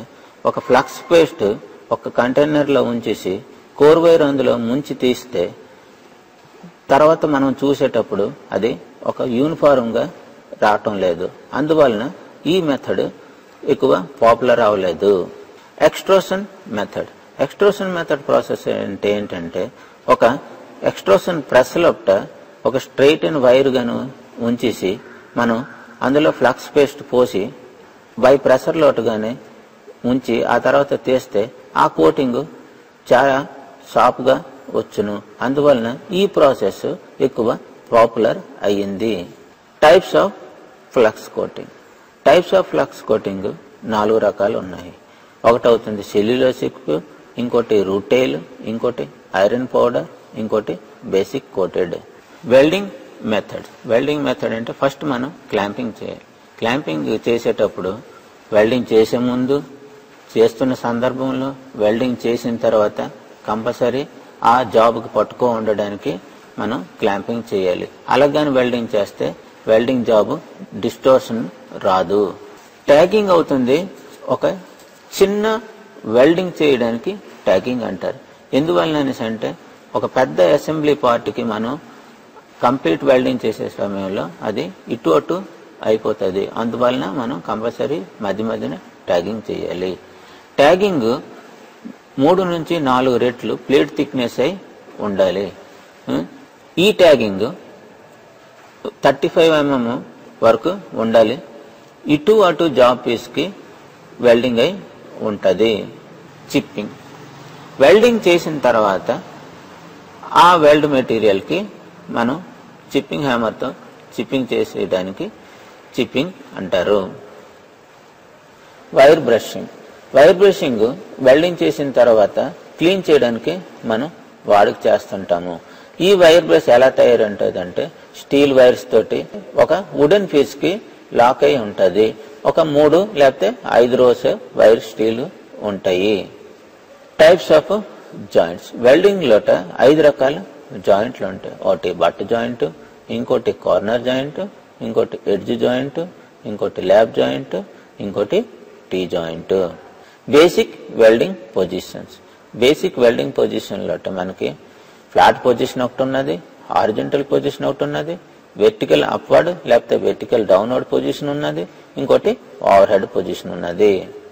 ఒక ఫ్లక్స్ పేస్ట్ ఒక కంటైనర్లో ఉంచేసి కోర్ వైర్ అందులో ముంచి తీస్తే తర్వాత మనం చూసేటప్పుడు అది ఒక యూనిఫారం గా రావటం లేదు అందువలన ఈ మెథడ్ ఎక్కువ పాపులర్ అవ్వలేదు extrusion method extrusion method process అంటే ఏంటంటే ఒక ఎక్స్ట్రోషన్ ప్రెస్ లోపట ఒక స్ట్రైట్ అండ్ వైర్ గాను ఉంచేసి మనం అందులో ఫ్లక్స్ పేస్ట్ పోసి బై ప్రెషర్ లోటుగానే ఉంచి ఆ తర్వాత తీస్తే ఆ కోటింగ్ చాలా షార్ప్ గా వచ్చును అందువలన ఈ ప్రాసెస్ ఎక్కువ పాపులర్ అయ్యింది types of flux coating types of flux coating నాలుగు రకాలు ఉన్నాయి ఒకటి అవుతుంది సెల్యులోసిక్ ఇంకోటి రూటైల్ ఇంకోటి ఐరన్ పౌడర్ ఇంకోటి basic coated welding method welding method అంటే ఫస్ట్ మనం క్లాంపింగ్ చేయాలి క్లాంపింగ్ చేసేటప్పుడు వెల్డింగ్ చేసే ముందు చేస్తున్న సందర్భంలో వెల్డింగ్ చేసిన తర్వాత కంపల్సరీ ఆ జాబ్కి పట్టుకో ఉండడానికి మనం క్లాంపింగ్ చేయాలి అలాగని వెల్డింగ్ చేస్తే వెల్డింగ్ జాబ్ డిస్టోర్షన్ రాదు ట్యాగింగ్ అవుతుంది ఒక చిన్న వెల్డింగ్ చేయడానికి ట్యాగింగ్ అంటారు ఎందువలన అనేసి అంటే ఒక పెద్ద అసెంబ్లీ పార్ట్కి మనం కంప్లీట్ వెల్డింగ్ చేసే సమయంలో అది ఇటు అటు అయిపోతుంది అందువలన మనం కంపల్సరీ మధ్య మధ్యన ట్యాగింగ్ చేయాలి ట్యాగింగ్ మూడు నుంచి నాలుగు రెట్లు ప్లేట్ థిక్నెస్ అయి ఉండాలి ఉం? ఈ ట్యాగింగ్ థర్టీ ఫైవ్ ఎంఎం వరకు ఉండాలి ఇటు అటు జాబ్ పీస్కి వెల్డింగ్ అయి ఉంటుంది చిప్పింగ్ వెల్డింగ్ చేసిన తర్వాత ఆ వెల్డ్ మెటీరియల్కి మనం చిప్పింగ్ హ్యామర్తో చిప్పింగ్ చేసేయడానికి చిప్పింగ్ అంటారు wire brushing wire brushing welding చేసిన తర్వాత క్లీన్ చేయడానికి మనం వాడుక చేస్తుంటాము ఈ వైర్ బ్రష్ ఎలా తయారంటుందంటే స్టీల్ వైర్స్ తోటి ఒక వుడెన్ పీస్ కి లాక్ అయి ఉంటది ఒక మూడు లేకపోతే ఐదు రోస్ వైర్ స్టీల్ ఉంటాయి టైప్స్ ఆఫ్ జాయింట్స్ వెల్డింగ్ లోట ఐదు రకాల జాయింట్లు ఉంటాయి ఒకటి బట్ జాయింట్ ఇంకోటి కార్నర్ జాయింట్ ఇంకోటి ఎడ్జ్ జాయింట్ ఇంకోటి ల్యాబ్ జాయింట్ ఇంకోటి T joint basic welding positions basic welding position లోట మనకి ఫ్లాట్ పొజిషన్ ఒకటి ఉన్నది హారిజెంటల్ పొజిషన్ ఒకటి ఉన్నది వెర్టికల్ అప్వర్డ్ లేకపోతే వెర్టికల్ డౌన్వర్డ్ పొజిషన్ ఉన్నది ఇంకోటి ఓవర్ హెడ్ పొజిషన్ ఉన్నది